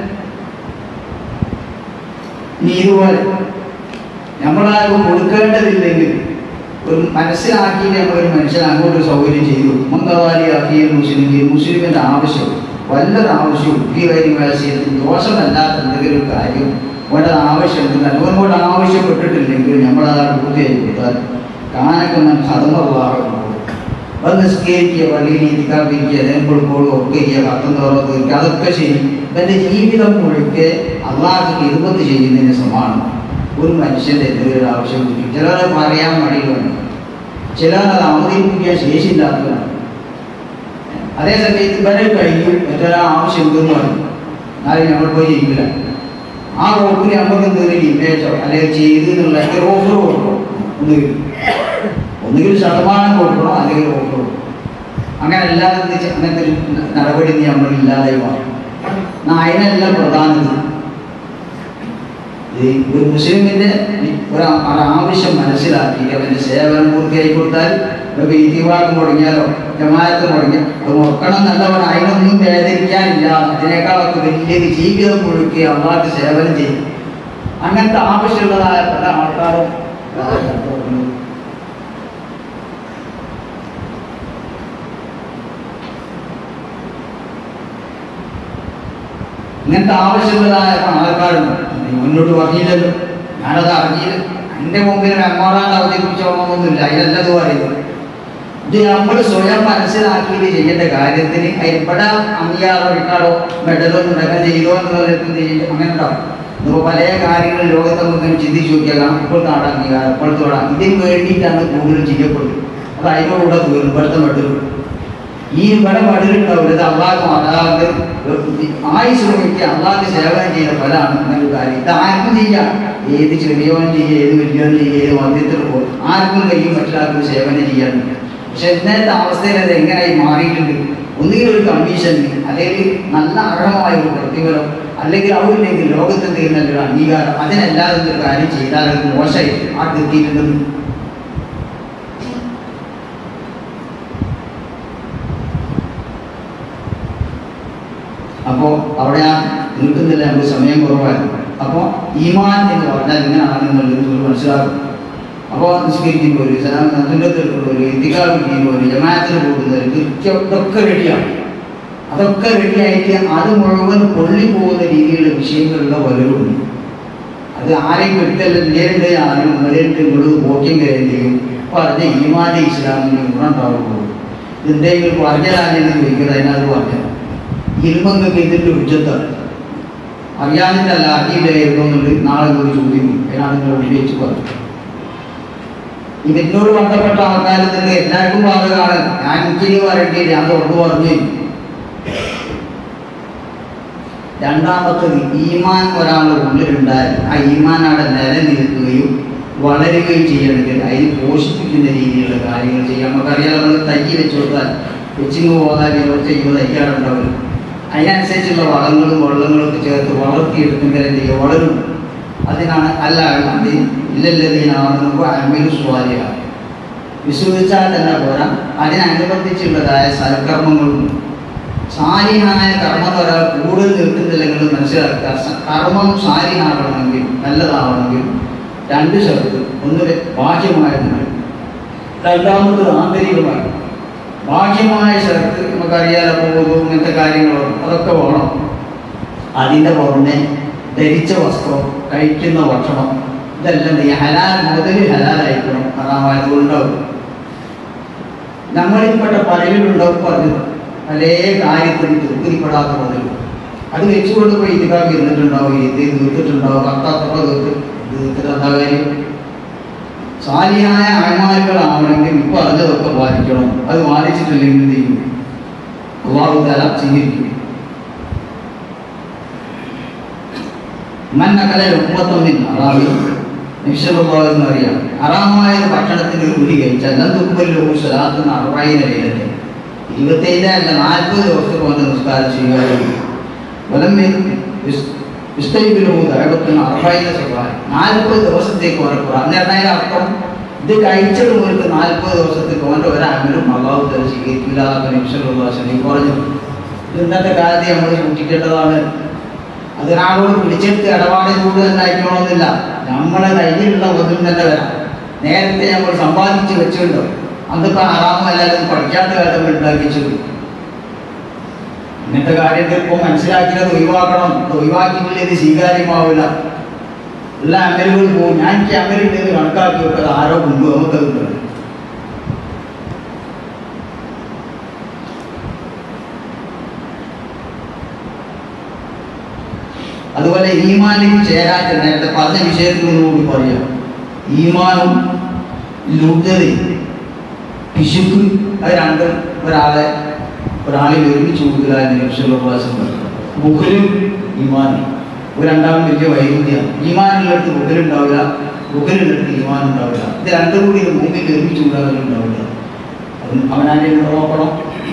ഇനി ഇതുപോലെ നമ്മളാരും കൊടുക്കേണ്ടതില്ലെങ്കിൽ ഒരു മനസ്സിലാക്കിയിട്ട് നമ്മളൊരു മനുഷ്യൻ അങ്ങോട്ട് സൗകര്യം ചെയ്തു മംഗവാലിയാക്കിയ മുസ്ലിം മുസ്ലിമിൻ്റെ ആവശ്യം വല്ലൊരു ആവശ്യവും ഈ കാര്യം വ്യവസായത്തിൽ ദോഷമല്ലാത്ത എന്തെങ്കിലും ഒരു കാര്യം ഓരോ ആവശ്യം ഉണ്ടെങ്കിൽ ഓരോട് ആവശ്യപ്പെട്ടിട്ടില്ലെങ്കിൽ നമ്മളതാണ് പൂർത്തിയായി കൊടുത്താൽ കാനക്കമ്മൻ ഹതമറുള്ളാകുമ്പോൾ അത് നിസ്കരിക്കുക പള്ളിയിൽ ഇരിക്കാതിരിക്കുക നേർക്കൊടുക്കോളും ഒക്കെ ചെയ്യുക കത്തം തോറോ തീർക്കുക അതൊക്കെ ശരി ഇവൻ്റെ ജീവിതം മുഴുക്കെ അള്ളാഹ് ഇരുപത് ചെയ്യുന്നതിന് സമാനം ഒരു മനുഷ്യൻ്റെ എന്തെങ്കിലും ഒരു ആവശ്യം കിട്ടി ചിലരെ പറയാൻ മടിയുണ്ട് ചിലരത് അവതരിപ്പിക്കാൻ ശേഷിയില്ലാത്തവരാണ് അതേ സമയത്ത് ഇവരെ കഴിഞ്ഞു മറ്റൊരാ ആവശ്യം ഉണ്ടെന്ന് പറഞ്ഞു എന്നാലും നമ്മൾ പോയി ചെയ്യില്ല ആ വകുപ്പിന് നമുക്ക് എന്തെങ്കിലും ഇമേജോ അല്ലെങ്കിൽ ചെയ്തു എന്നുള്ള ഒരു ഓഫർ കൊടുക്കണം ഒന്നുകിൽ ഒന്നുകിൽ ശതമാനം കൊടുക്കണോ അല്ലെങ്കിൽ ഓഫർ കൊടുക്കണം അങ്ങനെ അല്ലാതെ എന്ത് ചെ- അങ്ങനത്തെ ഒരു നടപടി നീ നമ്മൾ ഇല്ലാതായി മാറും എന്നാ അതിനെല്ലാം പ്രധാനത ഈ ഒരു മുസ്ലിമിന്റെ ഒരു ആവശ്യം മനസ്സിലാക്കി അവന്റെ സേവനം പൂർത്തിയായി കൊടുത്താൽ ഇപ്പൊ ഈത്തിവാക്ക് മുടങ്ങിയാലോ ജമാഅത്ത് മുടങ്ങിയ അത് മുടക്കണം എന്നല്ലവർ അതിനൊന്നും വേദനിക്കാനില്ല അതിനേക്കാളൊക്കെ വലിയൊരു ജീവിതം മുഴുക്കി അള്ളാഹ് സേവനം ചെയ്യും അങ്ങനത്തെ ആവശ്യമുള്ളതായ പല ആൾക്കാരും ഇങ്ങനത്തെ ആവശ്യമുള്ളതായ ആൾക്കാരുണ്ട് നീ മുന്നോട്ട് പറഞ്ഞില്ലല്ലോ ഞാനത് അറിഞ്ഞില്ല എൻ്റെ മുമ്പിൽ മെമ്മോറാണ്ട് അവതരിപ്പിച്ചോണമെന്നൊന്നുമില്ല അതിനല്ലത് പറയുന്നത് ഇത് നമ്മൾ സ്വയം മനസ്സിലാക്കിയിട്ട് ചെയ്യേണ്ട കാര്യത്തിന് എവിടെ അംഗീകാരോ ഇട്ടാലോ മെഡലോ നടക്കാൻ ചെയ്തോ എന്നുള്ളത് അങ്ങനെ ഉണ്ടാവും ഇപ്പോൾ പല കാര്യങ്ങളും ലോകത്ത് നമുക്ക് ചിന്തിച്ച് നോക്കിയാൽ ഇപ്പോഴത്തെ ആടെ അംഗീകാരം ഇപ്പോഴത്തെ ആടെ ഇതിന് വേണ്ടിയിട്ടാണ് കൂടുതൽ ചെയ്യപ്പെടുന്നത് അത് അതിനോടുകൂടെ തീർന്നു ഇപ്പോഴത്തെ മെഡൽ ഈ ഇവിടെ മടിലുണ്ടാവില്ല ഇത് അള്ളാഹ് അതാത് ആയുസ് നോക്കി അള്ളാഹ് സേവനം ചെയ്ത ഫലമാണ് എന്നൊരു കാര്യം ഇത് ആർക്കും ചെയ്യാം ഏത് ചെറിയവൻ ചെയ്യുക ഏത് വലിയവൻ ചെയ്യുക ഏത് മദ്യത്തിൽ പോകും ആർക്കും കഴിയും മറ്റൊരാൾക്കും സേവനം ചെയ്യാൻ പക്ഷെ ഇന്നത്തെ അവസ്ഥയിൽ അത് എങ്ങനെയായി മാറിയിട്ടുണ്ട് ഒന്നുകിൽ ഒരു കമ്മീഷൻ അല്ലെങ്കിൽ നല്ല അർഹമായ ഒരു പ്രതിഫലം അല്ലെങ്കിൽ അവരില്ലെങ്കിൽ ലോകത്ത് തീരുന്ന ഒരു അംഗീകാരം അതിനല്ലാതെ ഒരു കാര്യം ചെയ്താൽ അത് മോശമായി ആ എത്തിയിട്ടുണ്ടെന്ന് അപ്പോൾ അവിടെ ഞാൻ നിൽക്കുന്നില്ല നമുക്ക് സമയം കുറവായിരുന്നു അപ്പോൾ ഈമാൻ എന്ന് പറഞ്ഞാൽ ഇങ്ങനെയാണെന്നുള്ളത് നിങ്ങൾ മനസ്സിലാക്കും അപ്പോൾ നിസ്കരിക്കുന്നവർ അതിൻ്റെ തീർക്കുന്നവർ ഇത്തിക്കാർ ചെയ്യുന്നവർ ജമാഅത്തിന് പോകുന്നവർ കൃത്യം ഇതൊക്കെ റെഡിയാണ് അതൊക്കെ റെഡിയായിട്ട് അത് മുഴുവൻ പൊള്ളിപ്പോകുന്ന രീതിയിലുള്ള വിഷയങ്ങളുള്ള പലരുണ്ട് അത് ആരെയും എടുത്തല്ല നേരിട്ട് ആരും നേരിട്ട് ഇങ്ങോട്ട് ബോക്കിയും കാര്യം ചെയ്യും പറഞ്ഞ ഈമാന്റെ ഇസ്ലാമിന് ഗുണമുണ്ടാവുള്ളൂ എന്തെങ്കിലും പറഞ്ഞാലെന്ന് ചോദിക്കുന്നത് അതിനകത്ത് പറഞ്ഞു ഇരുമങ്ങൾക്ക് ഇതിൻ്റെ ഉച്ചത്താണ് അറിയാനിട്ടല്ല അറിയില്ലായിരുന്നു എന്നുള്ളത് നാളെ ഒരു ചോദ്യം അതിനാണ് നിങ്ങൾ ഉന്നയിച്ച് പറഞ്ഞു ഇതിനോട് ബന്ധപ്പെട്ട ആൾക്കാരിൽ നിന്ന് എല്ലാവർക്കും ബാധകമാണ് ഞാൻ എനിക്ക് പറയേണ്ടി ഞാൻ തുറന്നു പറഞ്ഞു രണ്ടാമത്തത് ഈമാൻ ഒരാളുടെ ഉള്ളിലുണ്ടായാൽ ആ ഈമാൻ അവിടെ നിലനിൽക്കുകയും വളരുകയും ചെയ്യണമെങ്കിൽ അതിന് പോഷിപ്പിക്കുന്ന രീതിയിലുള്ള കാര്യങ്ങൾ ചെയ്യാം നമുക്കറിയാം നമ്മൾ തൈ വെച്ച് കൊടുത്താൽ വെച്ചിങ് പോകാൻ ഇവർ ചെയ്യുമ്പോൾ തയ്യാറുണ്ടാവില്ല അതിനനുസരിച്ചുള്ള വളങ്ങളും വെള്ളങ്ങളും ഒക്കെ ചേർത്ത് വളർത്തിയെടുക്കുമ്പോൾ എന്ത് ചെയ്യുക വളരും അതിനാണ് അല്ല അത് ഇല്ലല്ലതീനാവുന്ന അമിലു സ്വാലിയ വിശ്വസിച്ചാൽ തന്നെ പോരാ അതിനനുബന്ധിച്ചുള്ളതായ സൽക്കർമ്മങ്ങളും സാരിഹായ കർമ്മം ഒരാൾ കൂടുതൽ നിൽക്കുന്നില്ലെങ്കിൽ മനസ്സിലാക്കുക സ- കർമ്മം സാരിഹാവണമെങ്കിൽ നല്ലതാവണമെങ്കിൽ രണ്ട് ശബ്ദം ഒന്ന് ബാഹ്യമായതുണ്ട് രണ്ടാമത് ആന്തരികമായി ബാഹ്യമായ ശരത്ത് നമുക്കറിയാലോ പോകും ഇങ്ങനത്തെ കാര്യങ്ങളും അതൊക്കെ വേണം അതിൻ്റെ പുറമെ ധരിച്ച വസ്ത്രം കഴിക്കുന്ന ഭക്ഷണം ഇതെല്ലാം ഈ ഹലാൽ മുതൽ ഹലാലായിരിക്കണം ഹറാമായതുകൊണ്ടാവും നമ്മളിൽപ്പെട്ട പലരിലുണ്ടാവും പറഞ്ഞത് പല കാര്യത്തിനും തൃപ്തിപ്പെടാത്ത മുതൽ അത് വെച്ചുകൊണ്ട് പോയി ഇതിക്കാക്കി ഇരുന്നിട്ടുണ്ടാവും ഇത് തീർത്തിട്ടുണ്ടാവും കത്താത്തപ്പോ തീർത്ത് തീർത്തിട്ട് എന്താ കാര്യം സാലിയായ ആത്മാക്കളാവണമെങ്കിൽ ഇപ്പൊ അറിഞ്ഞതൊക്കെ പാലിക്കണം അത് പാലിച്ചിട്ടില്ലെങ്കിൽ എന്ത് ചെയ്യും അള്ളാഹു തല സ്വീകരിക്കും മന്നകല ഉമ്മത്തമ്മിൻ അറാവി നിശ്ചലഭാവം അറിയാം അറാമായ ഭക്ഷണത്തിന് ഒരു കുടി കഴിച്ചാൽ നന്ദുക്കുമ്പല്ലോ സ്വലാത്തുന്ന അറുപതിന ലൈലത്തെ ഇരുപത്തേഴ് അല്ല നാൽപ്പത് ദിവസത്തെ കൊണ്ട് നിസ്കാരം ചെയ്യുക വലം വിസ്തയിപ്പിലോ ദൈവത്തിന് അറുപതിന സ്വഭാവം നാൽപ്പത് ദിവസത്തേക്ക് ഉറക്കുക അന്നേരം അർത്ഥം ഇത് കഴിച്ചത് മുതൽക്ക് നാൽപ്പത് ദിവസത്തേക്ക് ഓൻ്റെ ഒരാമിലും അള്ളാഹു തന്നെ സ്വീകരിക്കില്ല നിമിഷം പറഞ്ഞു ഇന്നത്തെ കാലത്ത് നമ്മൾ സൂക്ഷിക്കേണ്ടതാണ് അതിനാളോട് പിടിച്ചെടുത്ത് ഇടപാട് കൂടുതൽ അയക്കണമെന്നില്ല നമ്മളെ കയ്യിലുള്ള ഒന്നും തന്നെ വരാം നേരത്തെ നമ്മൾ സമ്പാദിച്ച് വെച്ചിട്ടുണ്ടോ അന്നിപ്പോൾ ആറാമോ അല്ലാതെ പഠിക്കാത്ത കാലം ഉണ്ടാക്കിച്ചു ഇങ്ങനത്തെ കാര്യത്തിൽ ഇപ്പോൾ മനസ്സിലാക്കിയത് ഒഴിവാക്കണം ഇത് ഒഴിവാക്കിയിട്ടില്ല ഇത് സ്വീകാര്യമാവില്ല എല്ലാ അമലുകൾ പോകും ഞാൻ എനിക്ക് അമലുണ്ടെന്ന് കണക്കാക്കി വെക്കുന്നത് ആരോ മുമ്പ് നമുക്കത് കിട്ടണം അതുപോലെ ഈമാനിൽ ചേരാത്ത നേരത്തെ പറഞ്ഞ വിഷയത്തിൽ കൂടി പറയാം ഈമാനും ലുബ്ധതയും പിശുക്ക് അത് രണ്ടും ഒരാളെ ഒരാളിൽ ഒരുമിച്ച് കൊടുക്കില്ല എന്ന് ലക്ഷ്യപ്രവാസം മുഖലും ഈമാനും ഒരു രണ്ടാമത് വലിയ വൈരുദ്ധ്യമാണ് ഈമാനുള്ളിടത്ത് മുഖലുണ്ടാവില്ല മുഖലുള്ളിടത്ത് ഈമാൻ ഉണ്ടാവില്ല ഇത് രണ്ടും കൂടി മുമ്പിൽ ഒരുമിച്ച് ഉണ്ടാവില്ല അവനാരെ നോക്കണം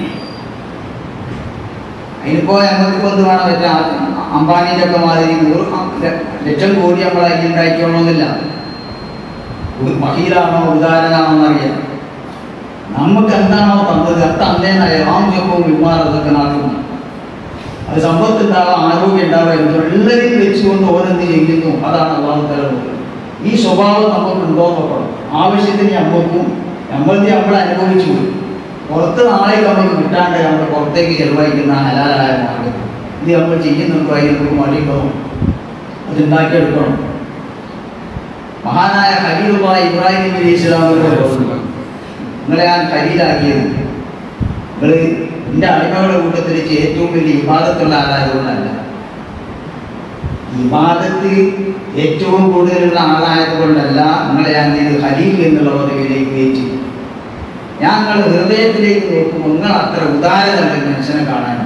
അതിനിപ്പോ നമുക്കിപ്പോ എന്ത് വേണം മറ്റേ അംബാനിന്റെ ഒക്കെ മാതിരി നൂറ് ല- ലക്ഷം കോടി നമ്മളെ കയ്യിൽ ഉണ്ടാക്കിയോണമെന്നില്ല ഒരു മഹീലാണോ ഉദാരനാണോ എന്നറിയാം നമുക്ക് എന്താണോ തന്നത് അത് തന്നേനായ ആംശവും വിമാനത്തൊക്കെ നടക്കുന്നു അത് സമ്പത്ത് ഉണ്ടാവാം ആരോഗ്യം ഉണ്ടാവാം എന്തുള്ളതിൽ വെച്ചുകൊണ്ട് ഓരോന്ന് ചെയ്യുന്നു അതാണ് അള്ളാഹു തരുന്നത് ഈ സ്വഭാവം നമുക്കുണ്ടോ നോക്കണം ആവശ്യത്തിന് നമ്മൾക്കും നമ്മൾക്ക് നമ്മൾ അനുഭവിച്ചു പോയി പുറത്ത് നാളേക്ക് നമുക്ക് കിട്ടാണ്ട് നമ്മൾ പുറത്തേക്ക് ചെലവഴിക്കുന്ന ഹലാലായ മാർഗം ഇത് നമ്മൾ ചെയ്യുന്നുണ്ടോ അതിന് നമുക്ക് മടിക്കണം അതുണ്ടാക്കിയെടുക്കണം മഹാനായ ഖലീലുള്ളാഹി ഇബ്രാഹിം നബി ഇസ്ലാമിനോട് നിങ്ങളെ ഞാൻ ഖലീലാക്കിയത് നിങ്ങൾ എൻ്റെ അടിമകളുടെ കൂട്ടത്തിൽ വെച്ച് ഏറ്റവും വലിയ വിവാദത്തുള്ള ആളായതുകൊണ്ടല്ല വിവാദത്ത് ഏറ്റവും കൂടുതലുള്ള ആളായതുകൊണ്ടല്ല നിങ്ങളെ ഞാൻ ഇത് ഖലീൽ എന്നുള്ള പദവിയിലേക്ക് കയറ്റി ഞാൻ നിങ്ങളുടെ ഹൃദയത്തിലേക്ക് നോക്കുമ്പോൾ നിങ്ങൾ അത്ര ഉദാരതയുള്ള ഒരു മനുഷ്യനെ കാണാനുണ്ട്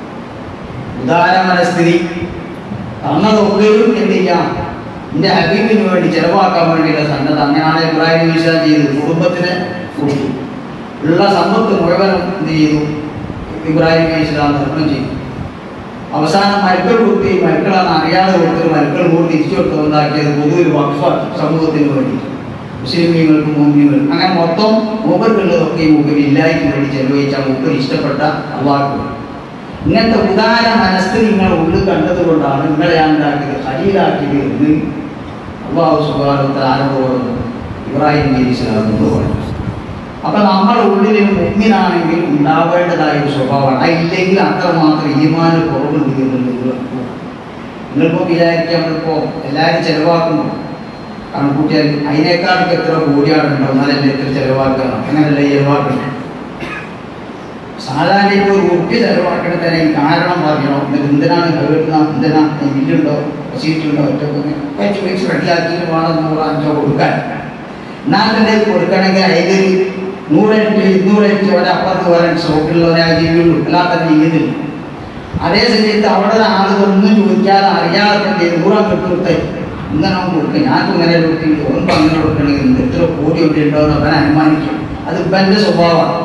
ഉദാര മനസ്ഥിതി തന്നതൊക്കെയും എന്ത് ചെയ്യാം എൻ്റെ ഹബീബിന് വേണ്ടി ചെലവാക്കാൻ വേണ്ടിയുള്ള സന്നദ്ധ അങ്ങനെയാണ് ഇബ്രാഹിം ഈശ ചെയ്തത് കുടുംബത്തിന് കൊടുത്തു ഉള്ള സമ്പത്ത് മുഴുവനും എന്ത് ചെയ്തു ഇബ്രാഹിം ഇസ്ലാം ധർമ്മം ചെയ്തു അവസാനം മരുക്കൾ കൊടുത്ത് ഈ മരുക്കളാണ് അറിയാതെ കൊടുത്തത് മരുക്കൾ കൂടി തിരിച്ചു കൊടുത്തുണ്ടാക്കിയത് പൊതുവിൽ വഖഫ സമൂഹത്തിന് വേണ്ടി മുസ്ലിമീങ്ങൾക്കും മോമിനികൾക്കും അങ്ങനെ മൊത്തം മൂപ്പർക്കുള്ളതൊക്കെ ഈ മൂപ്പർ ഇല്ലായ്ക്ക് വേണ്ടി ചെലവഴിച്ച മൂപ്പർ ഇഷ്ടപ്പെട്ട അള്ളാഹ് ഇങ്ങനത്തെ ഉദാര മനസ്സ് നിങ്ങൾ ഉള്ളിൽ കണ്ടത് കൊണ്ടാണ് നിങ്ങളെ ഞാൻ ഉണ്ടാക്കിയത് ഹരീലാക്കിയത് എന്ന് അള്ളാഹു സുബാനത്തെ ആരോട് ഇബ്രാഹിം നബി പറഞ്ഞു അപ്പൊ നമ്മുടെ ഉള്ളിൽ മുമ്പിനാണെങ്കിൽ ഉണ്ടാവേണ്ടതായ ഒരു സ്വഭാവമാണ് ആ ഇല്ലെങ്കിൽ അത്രമാത്രം ഈമാന് കുറവുണ്ട് എന്നുള്ളത് നിങ്ങളിപ്പോൾ വിചാരിക്കാൻ നമ്മളിപ്പോൾ എല്ലാവരും ചെലവാക്കുന്നു കണക്കൂട്ടിയാൽ അതിനേക്കാളൊക്കെ എത്ര കോടിയാണുണ്ടോ എന്നാലല്ലേ എത്ര ചെലവാക്കണം അങ്ങനെയല്ല ഈ ചെലവാക്കണം സാധാരണ ഇപ്പോൾ ഒരു ഉറുപ്പ്യ ചെലവാക്കണ തന്നെ ഈ കാരണം പറയണോ എന്നിട്ട് എന്തിനാണ് കേൾക്കുന്ന എന്തിനാ ബില്ലുണ്ടോ സീറ്റുണ്ടോ ഒറ്റ വെച്ച് വെച്ച് റെഡിയാക്കിയിട്ട് വേണം നൂറോ അഞ്ചോ കൊടുക്കാൻ എന്നാൽ തന്നെ കൊടുക്കണമെങ്കിൽ അതിൽ നൂറെട്ട് ഇരുന്നൂറെട്ട് വരെ അപ്പുറത്ത് വരാൻ സ്റ്റോക്കിലുള്ളവരെ ആ ചെയ്യുള്ളൂ അല്ലാത്ത ചെയ്യുന്നില്ല അതേ സമയത്ത് അവിടെ ആളുകളൊന്നും ചോദിക്കാതെ അറിയാതെ തന്നെ നൂറാൻ കിട്ടുകൊടുത്തേ ഇങ്ങനെ അവൻ കൊടുക്കുക ഞാനിപ്പോൾ ഇങ്ങനെ കൊടുക്കി ഓൻപ് അങ്ങനെ കൊടുക്കണമെങ്കിൽ എന്ത് എത്ര കോടി ഇവിടെ ഉണ്ടോ എന്ന് അവൻ അനുമാനിക്കും അത് ഇപ്പം എൻ്റെ സ്വഭാവമാണ്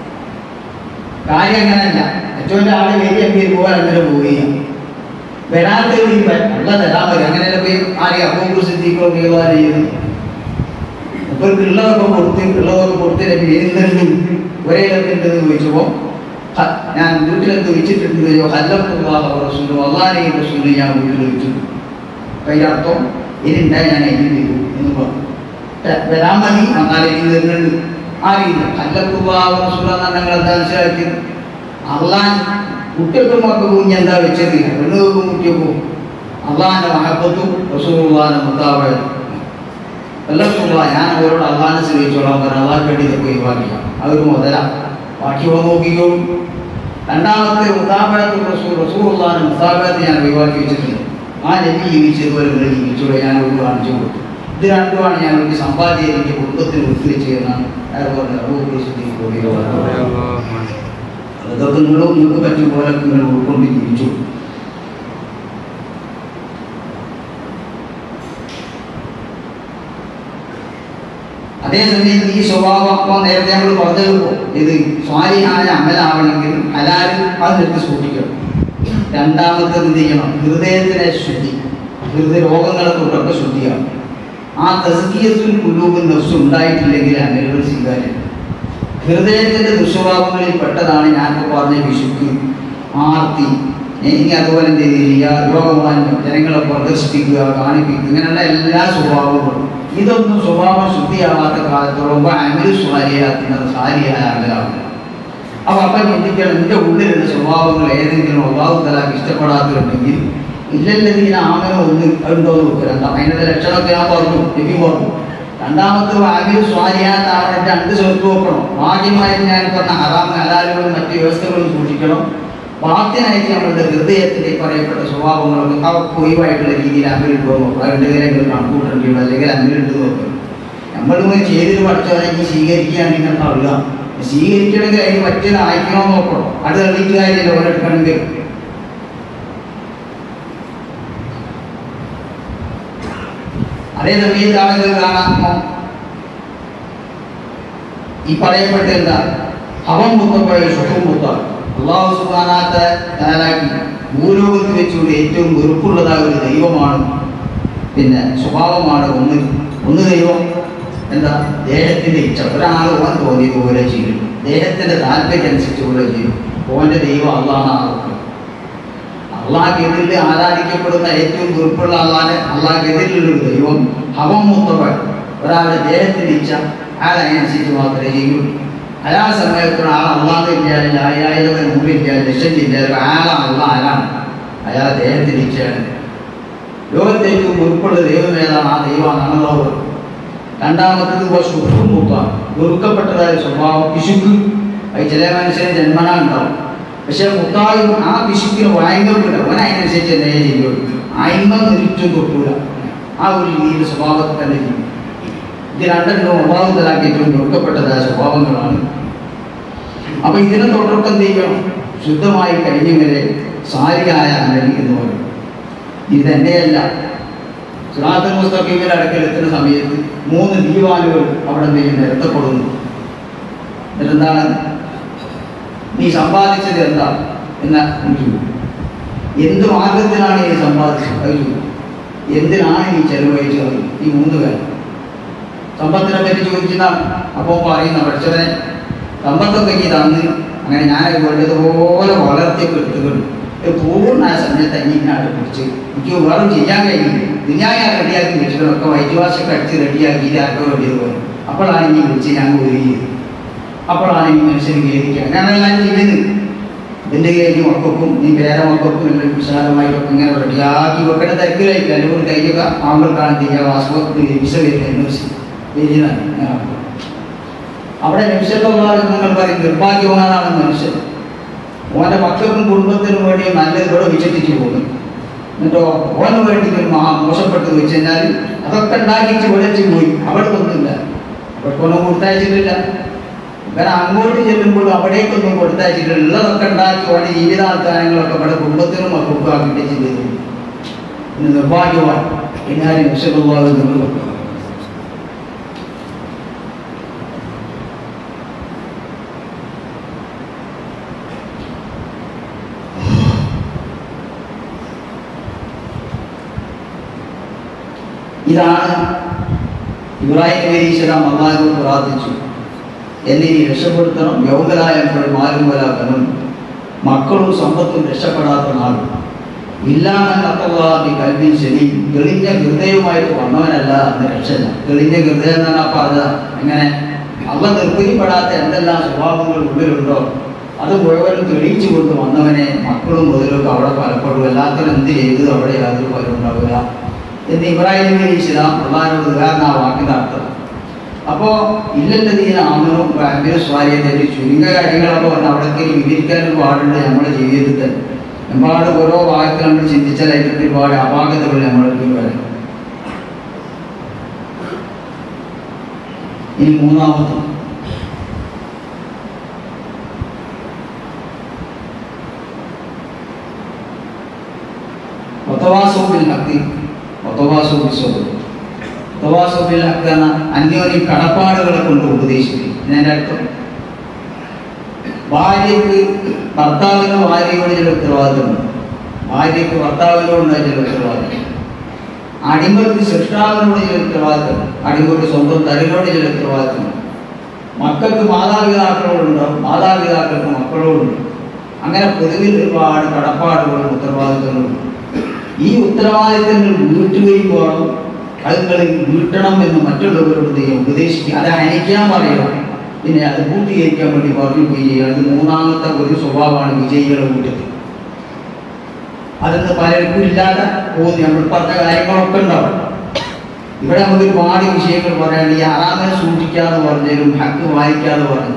കാര്യം അങ്ങനെയല്ല ഏറ്റവും ആള് വലിയ പേര് പോകാൻ അങ്ങനെ പോവുകയാണ് വരാത്ത ഉള്ള തരാൻ മതി അങ്ങനെയല്ല പോയി ആരെയും അപ്പൂർ സിദ്ധിക്കോ നീളാൻ ചെയ്യുന്നത് ഇവർക്ക് ഉള്ളതൊക്കെ കൊടുത്ത് ഉള്ളതൊക്കെ കൊടുത്ത് എന്തുണ്ട് ഒരേ എന്തുണ്ടെന്ന് ചോദിച്ചപ്പോൾ ഹ- ഞാൻ വീട്ടിലെന്ത് വെച്ചിട്ടുണ്ട് ഹല്ലത്തുള്ളാഹു അള്ളാനെയും റസൂലും ഞാൻ വീട്ടിൽ വെച്ചു അപ്പൊ അതിന്റെ അർത്ഥം ഇനി ഉണ്ടായി ഞാൻ എഴുതി തരൂ എന്ന് പറഞ്ഞു ത- വരാൻ മതി എന്നാലേ ഇത് തരുന്നുണ്ട് അറിയില്ല ഹല്ലത്തുള്ളാഹു റസൂൽ എന്നാണ് ഞങ്ങൾ എന്താ മനസ്സിലാക്കിയത് അള്ളാൻ കുട്ടികൾക്കും മക്കൾക്കും ഇനി എന്താ വെച്ചത് പെണ്ണുകൾക്കും കുട്ടികൾക്കും അള്ളാഹിന്റെ മഹബത്തും റസൂലുള്ളാഹിന്റെ മുത്താബത്തും അല്ലത്തുള്ള ഞാൻ അവരോട് അള്ളാഹിനെ സ്നേഹിച്ചോളാം പറഞ്ഞു അള്ളാഹ് വേണ്ടി ഇതൊക്കെ ഒഴിവാക്കിയ അതൊരു മുതല ബാക്കിയുള്ള നോക്കിക്കോളും രണ്ടാമത്തെ മുത്താബത്ത് റസൂൽ റസൂലുള്ളാഹിന്റെ മുത്താബത്ത് ഞാൻ ഒഴിവാക്കി വെച്ചിട്ടുണ്ട് ആ നബി ജീവിച്ചതുപോലെ ഇവിടെ ജീവിച്ചോളൂ ഞാൻ ഒരു കാണിച്ചു കൊടുത്തു ഇത് രണ്ടുമാണ് ഞാൻ ഒരു സമ്പാദ്യം എനിക്ക് കുടുംബത്തിന് ഒത്തുവെച്ച് എന്നാണ് അയാൾ പറഞ്ഞത് അബൂബക്കർ സിദ്ദീഖ് റളിയല്ലാഹു അൻഹു. അതൊക്കെ നിങ്ങൾ നിങ്ങൾക്ക് പറ്റിയ പോലെ നിങ്ങൾ ഉൾക്കൊണ്ട് ജീവിച്ചു അതേസമയം ഈ സ്വഭാവം അപ്പോൾ നേരത്തെ നമ്മൾ പറഞ്ഞതുപോ ഇത് സ്വാലിഹായ അമലാവണമെങ്കിൽ ഹലാൽ അത് നിർത്തി സൂക്ഷിക്കണം രണ്ടാമത്തെ എന്ത് ചെയ്യണം ഹൃദയത്തിനെ ശുദ്ധി ഹൃദയ രോഗങ്ങളെ തൊട്ടൊക്കെ ശുദ്ധിയാണ് ആ തസ്കീയത്തിൽ കുലൂബിൻ നഫ്സ് ഉണ്ടായിട്ടില്ലെങ്കിൽ അമലുകൾ സ്വീകാര്യം ഹൃദയത്തിന്റെ ദുസ്വഭാവങ്ങളിൽ പെട്ടതാണ് ഞാനിപ്പോൾ പറഞ്ഞ വിശുക്ക് ആർത്തി ഇനി അതുപോലെ എന്ത് ചെയ്യുക രോഗമാന്യം ജനങ്ങളെ പ്രദർശിപ്പിക്കുക കാണിപ്പിക്കുക ഇങ്ങനെയുള്ള എല്ലാ സ്വഭാവങ്ങളും ഇതൊന്നും സ്വഭാവം ശുദ്ധിയാവാത്ത കാലത്തോളം അമിൽ സ്വാരിയാക്കുന്നത് സാരിയായ അമലാവുക അപ്പൊ അപ്പം ചിന്തിക്കണം എൻ്റെ ഉള്ളിലുള്ള സ്വഭാവങ്ങൾ ഏതെങ്കിലും അള്ളാഹു തലാക്ക് ഇഷ്ടപ്പെടാത്തതുണ്ടെങ്കിൽ ഇല്ലല്ലതീന ആമന ഒന്ന് ഉണ്ടോ എന്ന് നോക്കുക രണ്ടാം അതിൻ്റെ ലക്ഷണമൊക്കെ ഞാൻ പറഞ്ഞു എനിക്ക് പറഞ്ഞു രണ്ടാമത്തെ വാല്യൂ സ്വാരിയാത്താവണം രണ്ട് ചേർത്ത് നോക്കണം ആദ്യമായി ഞാൻ പറഞ്ഞ ഹറാമ ഹലാലുകളും മറ്റ് വ്യവസ്ഥകളും സൂക്ഷിക്കണം ബാത്തിനായിട്ട് നമ്മളുടെ ഹൃദയത്തിൽ ഈ പറയപ്പെട്ട സ്വഭാവങ്ങളൊക്കെ അവർക്ക് ഒഴിവായിട്ടുള്ള രീതിയിൽ അമലിട്ട് നോക്കണം രണ്ട് കാര്യങ്ങൾ കണക്കൂട്ടേണ്ടിയുള്ളൂ അല്ലെങ്കിൽ അമലിട്ട് നോക്കണം നമ്മളിങ്ങനെ ചെയ്തിട്ട് പഠിച്ചവരെ സ്വീകരിക്കുകയാണെങ്കിൽ ഉണ്ടാവില്ല സ്വീകരിക്കണമെങ്കിൽ അതിന് പറ്റിയത് അയക്കണമെന്ന് നോക്കണം അത് തള്ളിയിട്ട് കാര്യമില്ല ഓരെടുക്കണമെങ്കിൽ അതേ സമയത്ത് ആളുകൾ കാണാമോ ഈ പറയപ്പെട്ട എന്താ അവൻ മുത്തപ്പോയ സുഖം മുത്ത അള്ളാഹു സുബാനാത്ത ഞാനാക്കി ഭൂലോകത്ത് വെച്ചുകൊണ്ട് ഏറ്റവും വെറുപ്പുള്ളതായ ഒരു ദൈവമാണ് പിന്നെ സ്വഭാവമാണ് ഒന്ന് ഒന്ന് ദൈവം എന്താ ദേഹത്തിന്റെ ഇച്ഛ ഒരാൾ ഓൻ തോന്നിയത് പോലെ ചെയ്യും ദേഹത്തിന്റെ താല്പര്യം അനുസരിച്ച് പോലെ ചെയ്യും ഓന്റെ ദൈവം അള്ളാഹാണ് ആൾക്ക് അള്ളാഹ്ക്കെതിരിൽ ആരാധിക്കപ്പെടുന്ന ഏറ്റവും വെറുപ്പുള്ള അള്ളാഹ് അള്ളാഹ്ക്കെതിരിലുള്ളൊരു ദൈവം ഹവം മൂത്തവൻ ഒരാളുടെ ദേഹത്തിന്റെ ഇച്ഛ അയാൾ അതിനനുസരിച്ച് മാത്രമേ ചെയ്യൂ അയാൾ സമയത്തുള്ള ആൾ അള്ളാഹ് ഇല്ലാതെ ആയിരം നൂറില്ല ലക്ഷം ഇല്ലാതെ അയാളാണ് അള്ളാഹ് ആരാണ് അയാൾ ദൈവത്തിന് ഇച്ഛയാണ് ലോകത്തേക്ക് ഉൾപ്പെടുന്ന ദൈവം ഏതാണ് ആ ദൈവമാണെന്നുള്ളത് രണ്ടാമത്തത് സുഖം മുപ്പ വെറുക്കപ്പെട്ടതായ സ്വഭാവം പിശുക്ക് അത് ചില മനുഷ്യന് ജന്മനാ ഉണ്ടാവും പക്ഷെ മുത്തായും ആ പിശുക്കിന് ഭയങ്കര അവൻ അതിനനുസരിച്ച് എന്തേ ചെയ്യുള്ളൂ അയിമ നിരിച്ചും തൊട്ടൂല ആ ഒരു രീതിയിൽ സ്വഭാവത്തിൽ തന്നെ ചെയ്യും ഇത് രണ്ടെണ്ണം സ്വഭാവത്തിലാക്കിയിട്ടും വെറുക്കപ്പെട്ടതായ സ്വഭാവങ്ങളാണ് അപ്പൊ ഇതിനെ തുടർക്കം എന്ത് ചെയ്യണം ശുദ്ധമായി കഴിഞ്ഞെങ്കിലേ സാരിയായ അനലി എന്ന് പറയും ഇത് തന്നെയല്ല സുറാത്തുൽ മുസ്തഖീമിൽ അടുക്കലെത്തുന്ന സമയത്ത് മൂന്ന് ദീവാനുകൾ അവിടെ എന്ത് ചെയ്യും നിരത്തപ്പെടുന്നു എന്നിട്ടെന്താണ് നീ സമ്പാദിച്ചത് എന്താ എന്ന ചോദിച്ചു എന്ത് മാർഗത്തിലാണ് നീ സമ്പാദിച്ചത് അത് ചോദിച്ചു എന്തിനാണ് നീ ചെലവഴിച്ചത് ഈ മൂന്ന് പേർ സമ്പത്തിനെ പറ്റി ചോദിച്ചതാണ് അപ്പോൾ പറയുന്ന പഠിച്ചവനെ സമ്പത്തൊക്കെ നീ തന്ന് അങ്ങനെ ഞാൻ വേണ്ടതുപോലെ വളർത്തിയൊക്കെ എടുത്തുകൊണ്ട് പൂർണ്ണമായ സമയത്ത് അഞ്ഞിനാട് പിടിച്ച് എനിക്ക് വേറെ ചെയ്യാൻ കഴിയില്ല ദുനിയായ റെഡിയാക്കി വെച്ചിട്ടൊക്കെ വൈദ്യവാസൊക്കെ അടിച്ച് റെഡിയാക്കി ഇതാക്കോ വേണ്ടിയത് പോലെ അപ്പോഴാണ് ഇനി വിളിച്ച് ഞാൻ ഒരുങ്ങിയത് അപ്പോഴാണ് ഈ മനുഷ്യന് ഖേദിക്കുക ഞാനെല്ലാം ചെയ്യുന്നത് എൻ്റെ കയ്യിൽ മക്കൾക്കും നീ പേരെ മക്കൾക്കും എല്ലാം വിശാലമായിട്ടൊക്കെ ഇങ്ങനെ റെഡിയാക്കി വെക്കേണ്ട തിരക്കിലായിട്ട് അല്ലെങ്കിൽ കൈയൊക്കെ ആമ്പൽക്കാണ് ചെയ്യുക വാസ്തവത്തിൽ വിസ വരുന്നത് യൂണിവേഴ്സിറ്റി വരുന്നതാണ് ഇങ്ങനെ ആക്കുമ്പോൾ. അവിടെ നിമിഷത്തുള്ള നിങ്ങൾ പറയും നിർഭാഗ്യവാനാണ് മനുഷ്യൻ ഓൻ്റെ മക്കൾക്കും കുടുംബത്തിനും വേണ്ടി നല്ലത് ഇവിടെ വിചരിച്ചു പോകുന്നു എന്നിട്ടോ ഓന് വേണ്ടി ഒരു മഹാ മോശപ്പെട്ടത് വെച്ച് കഴിഞ്ഞാൽ അതൊക്കെ ഉണ്ടാക്കിച്ച് വിളിച്ച് പോയി അവിടെ ഒന്നുമില്ല അവർക്കൊന്നും കൊടുത്തയച്ചിട്ടില്ല കാരണം അങ്ങോട്ട് ചെല്ലുമ്പോൾ അവിടേക്കൊന്നും കൊടുത്തയച്ചിട്ടില്ല ഉള്ളതൊക്കെ ഉണ്ടാക്കി ഓൻ്റെ ജീവിതാസ്ഥാനങ്ങളൊക്കെ ഇവിടെ കുടുംബത്തിനും മക്കൾക്കും ആക്കിയിട്ട് ചെയ്തു പിന്നെ നിർഭാഗ്യവാൻ പിന്നെ നിമിഷത്തുള്ള നിങ്ങൾ ഇതാണ് ഇബ്രാഹിം നബി ഇസ്ലാം അള്ളാഹു പ്രാർത്ഥിച്ചു എന്നെ നീ രക്ഷപ്പെടുത്തണം യൗകലായപ്പോൾ മാറുമ്പോലാക്കണം മക്കളും സമ്പത്തും രക്ഷപ്പെടാത്ത നാളും ഇല്ലാമെന്ന് അത്തവാദി കൽവിൻ ശരി തെളിഞ്ഞ ഹൃദയവുമായിട്ട് വന്നവനല്ല അന്ന് രക്ഷല്ല തെളിഞ്ഞ ഹൃദയം എന്നാണ് പറഞ്ഞത് എങ്ങനെ അവ നിർപ്പിക്കപ്പെടാത്ത എന്തെല്ലാം സ്വഭാവങ്ങൾ ഉള്ളിലുണ്ടോ അത് മുഴുവനും തെളിയിച്ചു കൊണ്ട് വന്നവനെ മക്കളും മുതലൊക്കെ അവിടെ പലപ്പോഴും എല്ലാത്തിനും എന്ത് ചെയ്തു അവിടെ യാതൊരു ഫലം ഉണ്ടാവില്ല എന്ന് ഇബ്രാഹിം നബി അലൈഹി ഇസ്ലാം അള്ളാഹിനോട് ഉദാഹരണ ആ വാക്കിൻ്റെ അർത്ഥം അപ്പോൾ ഇല്ലല്ലതീന ആമനും ഭയങ്കര സ്വാധീനത്തിൽ ചുരുങ്ങിയ കാര്യങ്ങളൊക്കെ വന്ന് അവിടേക്ക് വിവരിക്കാനും പാടുണ്ട് നമ്മുടെ ജീവിതത്തിൽ ഒരുപാട് ഓരോ ഭാഗത്തിൽ നമ്മൾ ചിന്തിച്ചാൽ അതിൽ ഒരുപാട് അപാകതകൾ നമ്മൾക്ക് വരും ഇനി മൂന്നാമത് ഒത്തവാസവും ഹക്കി ഒത്തവാസവും വിശ്വവും ഒത്തവാസവും ഹക്ക് എന്ന അന്യോന്യം കടപ്പാടുകളെ കൊണ്ട് ഉപദേശിക്കും ഇതിൻ്റെ അർത്ഥം ഭാര്യയ്ക്ക് ഭർത്താവിന് ഭാര്യയോട് ചില ഉത്തരവാദിത്തമുണ്ട് ഭാര്യയ്ക്ക് ഭർത്താവിനോടുള്ള ചില ഉത്തരവാദിത്തം അടിമക്ക് സൃഷ്ടാവിനോട് ചില ഉത്തരവാദിത്തം അടിമക്ക് സ്വന്തം തലനോട് ചില ഉത്തരവാദിത്തമുണ്ട് മക്കൾക്ക് മാതാപിതാക്കളോടുണ്ടാവും മാതാപിതാക്കൾക്ക് മക്കളോടുണ്ട് അങ്ങനെ പൊതുവിൽ ഒരുപാട് കടപ്പാടുകളും ഉത്തരവാദിത്തങ്ങളും ഈ ഉത്തരവാദിത്തങ്ങൾ വീട്ടുകയും വേണം അതുങ്ങൾ വീട്ടണം എന്ന് മറ്റുള്ളവരോട് ദൈവം ഉപദേശിക്കുക അത് അനയ്ക്കാൻ പറയണം പിന്നെ അത് പൂർത്തീകരിക്കാൻ വേണ്ടി പറഞ്ഞു ചെയ്യുക അത് മൂന്നാമത്തെ ഒരു സ്വഭാവമാണ് വിജയികളുടെ കൂട്ടത്തിൽ അതൊന്ന് പലർക്കും ഇല്ലാതെ പോകുന്നു നമ്മൾ പറഞ്ഞ കാര്യങ്ങളൊക്കെ ഉണ്ടാവും ഇവിടെ നമുക്ക് ഒരുപാട് വിഷയങ്ങൾ പറയാൻ ഈ ആറാമനെ സൂക്ഷിക്കാന്ന് പറഞ്ഞാലും ഹക്ക് വായിക്കാന്ന് പറഞ്ഞു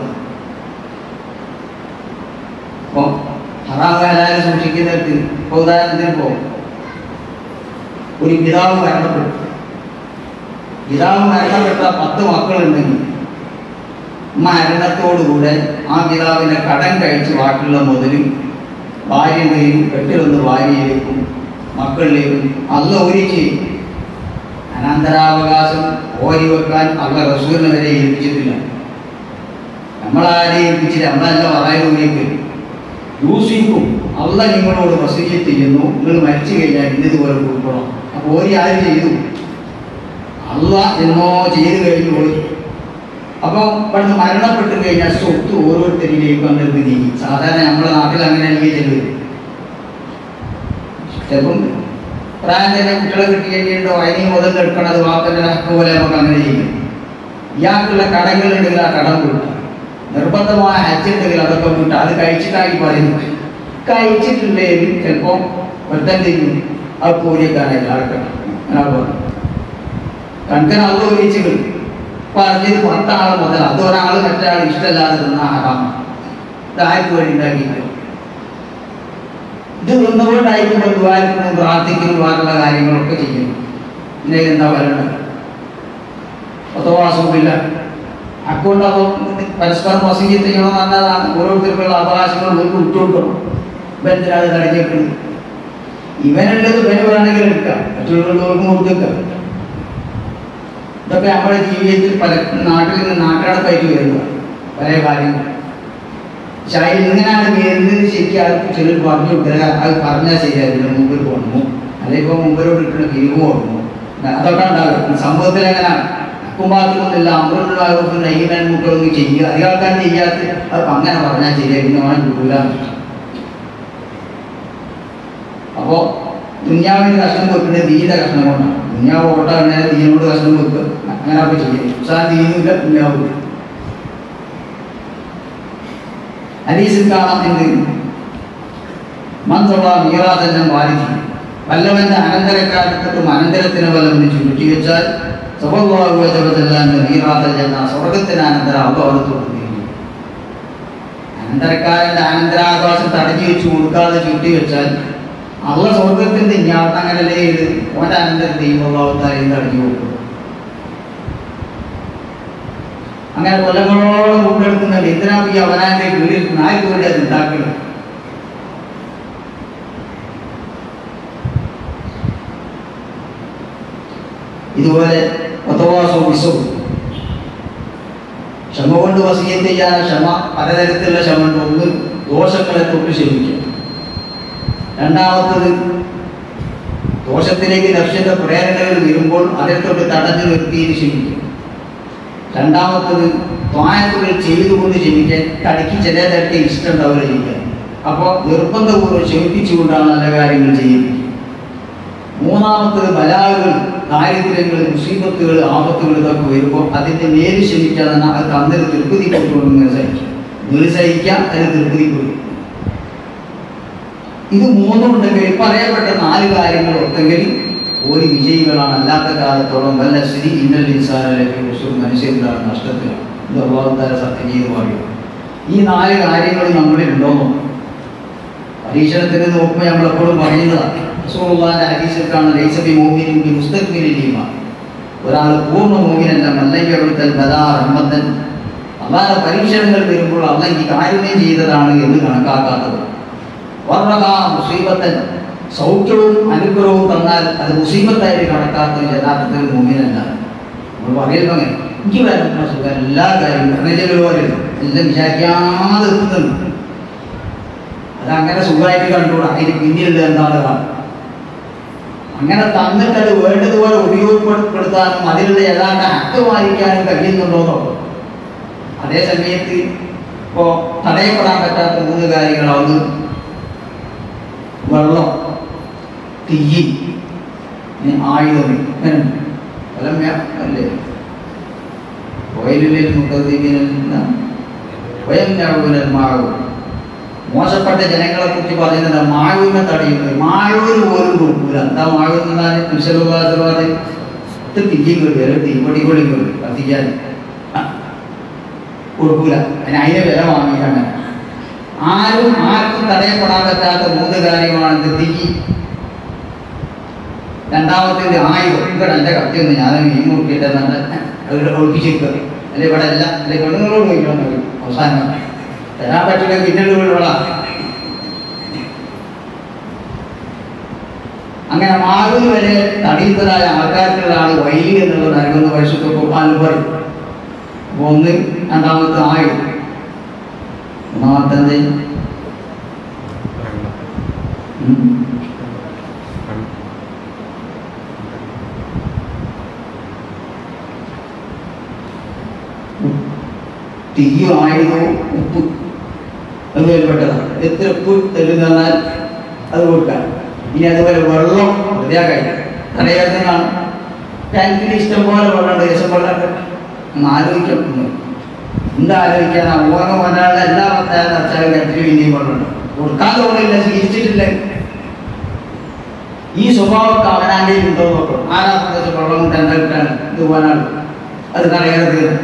അപ്പോൾ ഹറാമ ഹലാലെ സൂക്ഷിക്കുന്നിടത്ത് ഇപ്പോൾ ഉദാഹരണത്തിന് പോകും ഒരു പിതാവ് മരണപ്പെട്ടു പിതാവ് മരണപ്പെട്ട പത്ത് മക്കളുണ്ടെങ്കിൽ മരണത്തോടുകൂടെ ആ പിതാവിനെ കടം കഴിച്ച് ബാക്കിയുള്ള മുതലും ഭാര്യയുടെയും കെട്ടിലൊന്ന് ഭാര്യയിലേക്കും മക്കളിലേക്കും അല്ല ഒരു ചെയ്യും അനന്തരാവകാശം ഓരി വെക്കാൻ അല്ല റസൂലിനെ വരെ ഏൽപ്പിച്ചിട്ടില്ല നമ്മളാരെ ഏൽപ്പിച്ചില്ല നമ്മളല്ല പറയുന്നതിലേക്ക് യൂസിക്കും അല്ല നിങ്ങളോട് വസീയത്ത് ചെയ്യുന്നു നിങ്ങൾ മരിച്ചു കഴിഞ്ഞാൽ ഇന്നതുപോലെ കൊടുക്കണം അപ്പോൾ ഓരി ആര് ചെയ്തു അല്ല എന്നോ ചെയ്തു കഴിഞ്ഞു പോയി അപ്പോൾ ഇവിടുന്ന് മരണപ്പെട്ട് കഴിഞ്ഞാൽ സ്വത്ത് ഓരോരുത്തരിലേക്കും അങ്ങോട്ട് നീങ്ങി സാധാരണ നമ്മുടെ നാട്ടിൽ അങ്ങനെ അല്ലെങ്കിൽ ചെല്ലും ചിലപ്പം പ്രായം തന്നെ കുട്ടികളെ കിട്ടി കഴിഞ്ഞിട്ടോ അതിന് മുതൽ എടുക്കണത് വാപ്പൻ്റെ ഹക്ക് പോലെ നമുക്ക് അങ്ങനെ ചെയ്യും ഇയാൾക്കുള്ള കടങ്ങളുണ്ടെങ്കിൽ ആ കടം കൊടുക്കുക നിർബന്ധമായ ഹജ്ജുണ്ടെങ്കിൽ അതൊക്കെ വിട്ട് അത് കഴിച്ചിട്ടായി പറയുന്നു കഴിച്ചിട്ടുണ്ടെങ്കിൽ ചിലപ്പോൾ ഒരുത്തൻ ചെയ്യും അത് പൂരിക്കാനായിട്ട് ആൾക്കാർ അങ്ങനെ പറഞ്ഞു കണക്കൻ അത് ഉപയോഗിച്ചു പറഞ്ഞത് പത്താൾ മുതൽ അത് ഒരാൾ മറ്റൊരാൾ ഇഷ്ടമല്ലാതെ തിന്ന ആറാം ഇതാർക്ക് വേണ്ടി ഉണ്ടാക്കിയിട്ട് ഇത് നിന്നുകൊണ്ടായിരിക്കുമ്പോൾ ദ്വാരക്കുന്നു പ്രാർത്ഥിക്കുന്നു വേറുള്ള കാര്യങ്ങളൊക്കെ ചെയ്യും ഇതിലേക്ക് എന്താ പറയണ്ടത് ഒത്തവാസവുമില്ല അക്കൗണ്ട് അപ്പോൾ പരസ്പരം വസീയത്ത് ചെയ്യണമെന്ന് പറഞ്ഞതാണ് ഓരോരുത്തർക്കുള്ള അവകാശങ്ങൾ നമുക്ക് വിട്ടുകൊടുക്കണം ഇവരെന്തിനാണ് തടഞ്ഞേക്കുന്നത് ഇവനുള്ളത് ഇവന് വേണമെങ്കിൽ എടുക്കാം മറ്റുള്ളവർക്ക് കൊടുത്തേക്കാം ഇതൊക്കെ നമ്മുടെ ജീവിതത്തിൽ പല നാട്ടിൽ നിന്ന് നാട്ടിനടപ്പായിട്ട് വരുന്നത് പല കാര്യങ്ങൾ പക്ഷെ അതിൽ ഇങ്ങനെയാണ് വരുന്നത് ശരിക്കും ആൾക്ക് ചിലർ പറഞ്ഞു കൊടുക്കുക അത് പറഞ്ഞാൽ ശരിയായിരുന്നു മുമ്പിൽ പോകണമോ അല്ലെങ്കിൽ ഇപ്പോൾ മുമ്പിലോട്ട് കിട്ടുന്ന പിരിവ് പോകണമോ അതൊക്കെ ഉണ്ടാകും സമൂഹത്തിൽ എങ്ങനെയാണ് കുമ്പാത്തുകൊണ്ടില്ല അമൃതമാകുമ്പോൾ നൈകാൻ മുട്ടൊന്നും ചെയ്യുക അധികം ആൾക്കാർ ചെയ്യാത്ത അത് അങ്ങനെ പറഞ്ഞാൽ ശരിയായിരുന്നു അവൻ കിട്ടൂല അപ്പോ ദുഞ്ഞാവിന് കഷ്ണം വെക്കുന്നത് ദീന്റെ കഷ്ണം കൊണ്ടാണ് ദുഞ്ഞാവ് ഓട്ട കഴിഞ്ഞാൽ ദീനോട് കഷ്ണം വെക്കുക അങ്ങനെ അപ്പൊ ചെയ്യും സാർ ദീനില്ല ദുഞ്ഞാവ് ഹരീസിൽ കാണാം എന്ത് മന്ത്രവ മീറാതെല്ലാം വാരിധി വല്ലവന്റെ അനന്തരക്കാലത്തും അനന്തരത്തിന് വല്ലവന് ചുരുട്ടി വെച്ചാൽ സ്വഭാവജപതെല്ലാം മീറാതൽ എന്ന സ്വർഗത്തിന് അനന്തര അവതോടത്തോട് അനന്തരക്കാരന്റെ അനന്തരാകാശം തടഞ്ഞു വെച്ച് കൊടുക്കാതെ ചുരുട്ടി വെച്ചാൽ അവ സ്വർഗത്തിന്റെ ഞാട്ട് അങ്ങനല്ലേ ഇത് ഓന്റെ അനന്തരം ദൈവഭാവത്തായി തടഞ്ഞു കൊടുക്കും അങ്ങനെ കൊല്ലങ്ങളോളം കൊണ്ടെടുക്കുന്നുണ്ട് എന്തിനാ ഈ അവനാന്റെ വീട്ടിൽ നായ്ക്ക് വേണ്ടി അത് ഉണ്ടാക്കുന്നത് ഇതുപോലെ ഒത്തവാസവും വിസവും ക്ഷമ കൊണ്ട് വസീയത്ത് ചെയ്യാൻ ക്ഷമ പലതരത്തിലുള്ള ക്ഷമ ഉണ്ട് ഒന്ന് ദോഷങ്ങളെ തൊട്ട് ക്ഷമിക്കുക രണ്ടാമത്തത് ദോഷത്തിലേക്ക് ലക്ഷ്യന്റെ പ്രേരണകൾ വരുമ്പോൾ അതിനെ തൊട്ട് തടഞ്ഞു നിർത്തിയിട്ട് ക്ഷമിക്കുക രണ്ടാമത്തത് ത്വായത്തുകൾ ചെയ്തുകൊണ്ട് ക്ഷമിക്കാൻ കടയ്ക്ക് ചിലതൊക്കെ ഇഷ്ടം ഉണ്ടാവില്ല ചെയ്യാൻ അപ്പോൾ നിർബന്ധപൂർവ്വം ക്ഷമിപ്പിച്ചുകൊണ്ടാണ് നല്ല കാര്യങ്ങൾ ചെയ്യുന്നത് മൂന്നാമത്തത് ബലാഹുകൾ ദാരിദ്ര്യങ്ങൾ മുസീബത്തുകൾ ആപത്തുകൾ ഇതൊക്കെ വരുമ്പോൾ അതിൻ്റെ മേല് ക്ഷമിക്കാതെ അത് തന്നിൽ തൃപ്തി കൊണ്ടുകൊണ്ട് ഇങ്ങനെ സഹിക്കും വീട് സഹിക്കാം അതിന് തൃപ്തി കൊടുക്കും ഇത് മൂന്നും ഉണ്ടെങ്കിൽ പറയപ്പെട്ട നാല് കാര്യങ്ങൾ ഒത്തെങ്കിൽ ഒരു വിജയികളാണ് അല്ലാത്ത കാലത്തോളം വല്ല സ്ഥിതി ഇന്നൽ ഇൻസാനിലേക്ക് മനുഷ്യരിലാണ് നഷ്ടത്തിലാണ് ഇത് അള്ളാഹുത്താര സത്യം ചെയ്ത് പറയും ഈ നാല് കാര്യങ്ങൾ നമ്മളിൽ ഉണ്ടോന്നോ പരീക്ഷണത്തിന് നോക്കുമ്പോൾ നമ്മൾ എപ്പോഴും പറയുന്നതാണ് റസൂലുള്ളാഹിന്റെ ഹദീസിൽ കാണുന്ന ലൈസബി മോമിനും ബി മുസ്തഖ്ബിലില്ലീമ ഒരാൾ പൂർണ്ണ മോമിനല്ല മല്ലയ്യടുത്തൽ ബലാ റഹ്മത്തൻ അള്ളാഹ് പരീക്ഷണങ്ങൾ വരുമ്പോൾ അള്ളെങ്കിൽ കാരുണ്യം ചെയ്തതാണ് എന്ന് കണക്കാക്കാത്തത് വർണ്ണക മുസീബത്തൻ സൗഖ്യവും അനുഗ്രഹവും തന്നാൽ അത് മുസീബത്തായിട്ട് കണക്കാത്ത യഥാർത്ഥത്തിൽ മോമിനല്ല നമ്മൾ പറയുമ്പോൾ അങ്ങനെ എനിക്ക് വരുന്ന സുഖം എല്ലാ കാര്യങ്ങളും പറഞ്ഞ പോലെ എല്ലാം വിചാരിക്കാതെ എത്തുന്നുണ്ട് അതങ്ങനെ സുഖമായിട്ട് കണ്ടുകൂടാ അതിന് പിന്നിലുള്ള എന്താണ് കാണും അങ്ങനെ തന്നിട്ട് അത് വേണ്ടതുപോലെ ഉപയോഗപ്പെടുത്താനും അതിലുള്ള യഥാർത്ഥ ഹക്ക് വായിക്കാനും കഴിയുന്നുണ്ടോന്നോ അതേ സമയത്ത് ഇപ്പോ തടയപ്പെടാൻ പറ്റാത്ത മൂന്ന് കാര്യങ്ങളാണ് വെള്ളം തീ ഇനി ആയുധം ഇങ്ങനെ ഫലം അല്ലേ വയലിലെ മുഖദീപിനെന്ന സ്വയം ഞാവുമാകും മോശപ്പെട്ട ജനങ്ങളെ കുറിച്ച് പറയുന്നത് മായുവിനെ തടയുന്നത് മായൂര് പോലും കൊടുക്കൂല എന്താ മായുന്നാല് വിശ്വഭാസവാദ് ഇത് തിരിയും കിട്ടും തീപ്പൊടി കൂടി കിട്ടും കത്തിക്കാൻ കൊടുക്കൂല അതിന് അതിന് വില വാങ്ങിയിട്ടങ്ങനെ ആരും ആർക്കും തടയപ്പെടാൻ പറ്റാത്ത മൂന്ന് കാര്യമാണ് ഇത് തീ രണ്ടാമത്തേത് ആയുധം ഇവിടെ എൻ്റെ കത്തിയൊന്ന് ഞാൻ മീൻ നോക്കിയിട്ട് നല്ല ഒളിപ്പിച്ചിരിക്കുക അല്ലെ ഇവിടെ എല്ലാം അല്ലെ പെണ്ണുങ്ങളോട് ചോദിക്കണം പറയും അവസാനം തരാൻ പറ്റില്ല പിന്നീട് വീടുകള അങ്ങനെ മാറുന്ന വരെ തടയുന്നതായ ആൾക്കാർക്കുള്ളതാണ് വൈലി എന്നുള്ള നൽകുന്ന പരിശുദ്ധ ഖുർആാനിൽ പറയും അപ്പൊ ഒന്ന് രണ്ടാമത്തെ ആയുധം മൂന്നാമത്തെ എന്ത് ഉം. തീയും ആയുധവും ഉപ്പ് അത് വേൽപ്പെട്ടതാണ് എത്ര ഉപ്പ് തെല്ലുന്നാൽ അത് കൊടുക്കാം ഇനി അതുപോലെ വെള്ളം വൃത്തിയാക്കായി തടയാത്തതാണ് ടാങ്കിൽ ഇഷ്ടം പോലെ വെള്ളമുണ്ട് രസം വെള്ളമുണ്ട് ഒന്ന് ആലോചിക്കണം എന്താ ആലോചിക്കാൻ ഓണം ഒരാളുടെ എല്ലാ പത്തായാലും അച്ചാലും കത്തിരി പിന്നെയും വെള്ളമുണ്ട് കൊടുക്കാതെ വെള്ളമില്ല സ്വീകരിച്ചിട്ടില്ല ഈ സ്വഭാവമൊക്കെ അവനാൻ്റെ ഉണ്ടോ നോക്കണം ആരാ പ്രദേശം വെള്ളം കൊണ്ട് എന്താ കിട്ടാൻ ഇത് പോകാനാണ് അത് കടയാതെ തീരും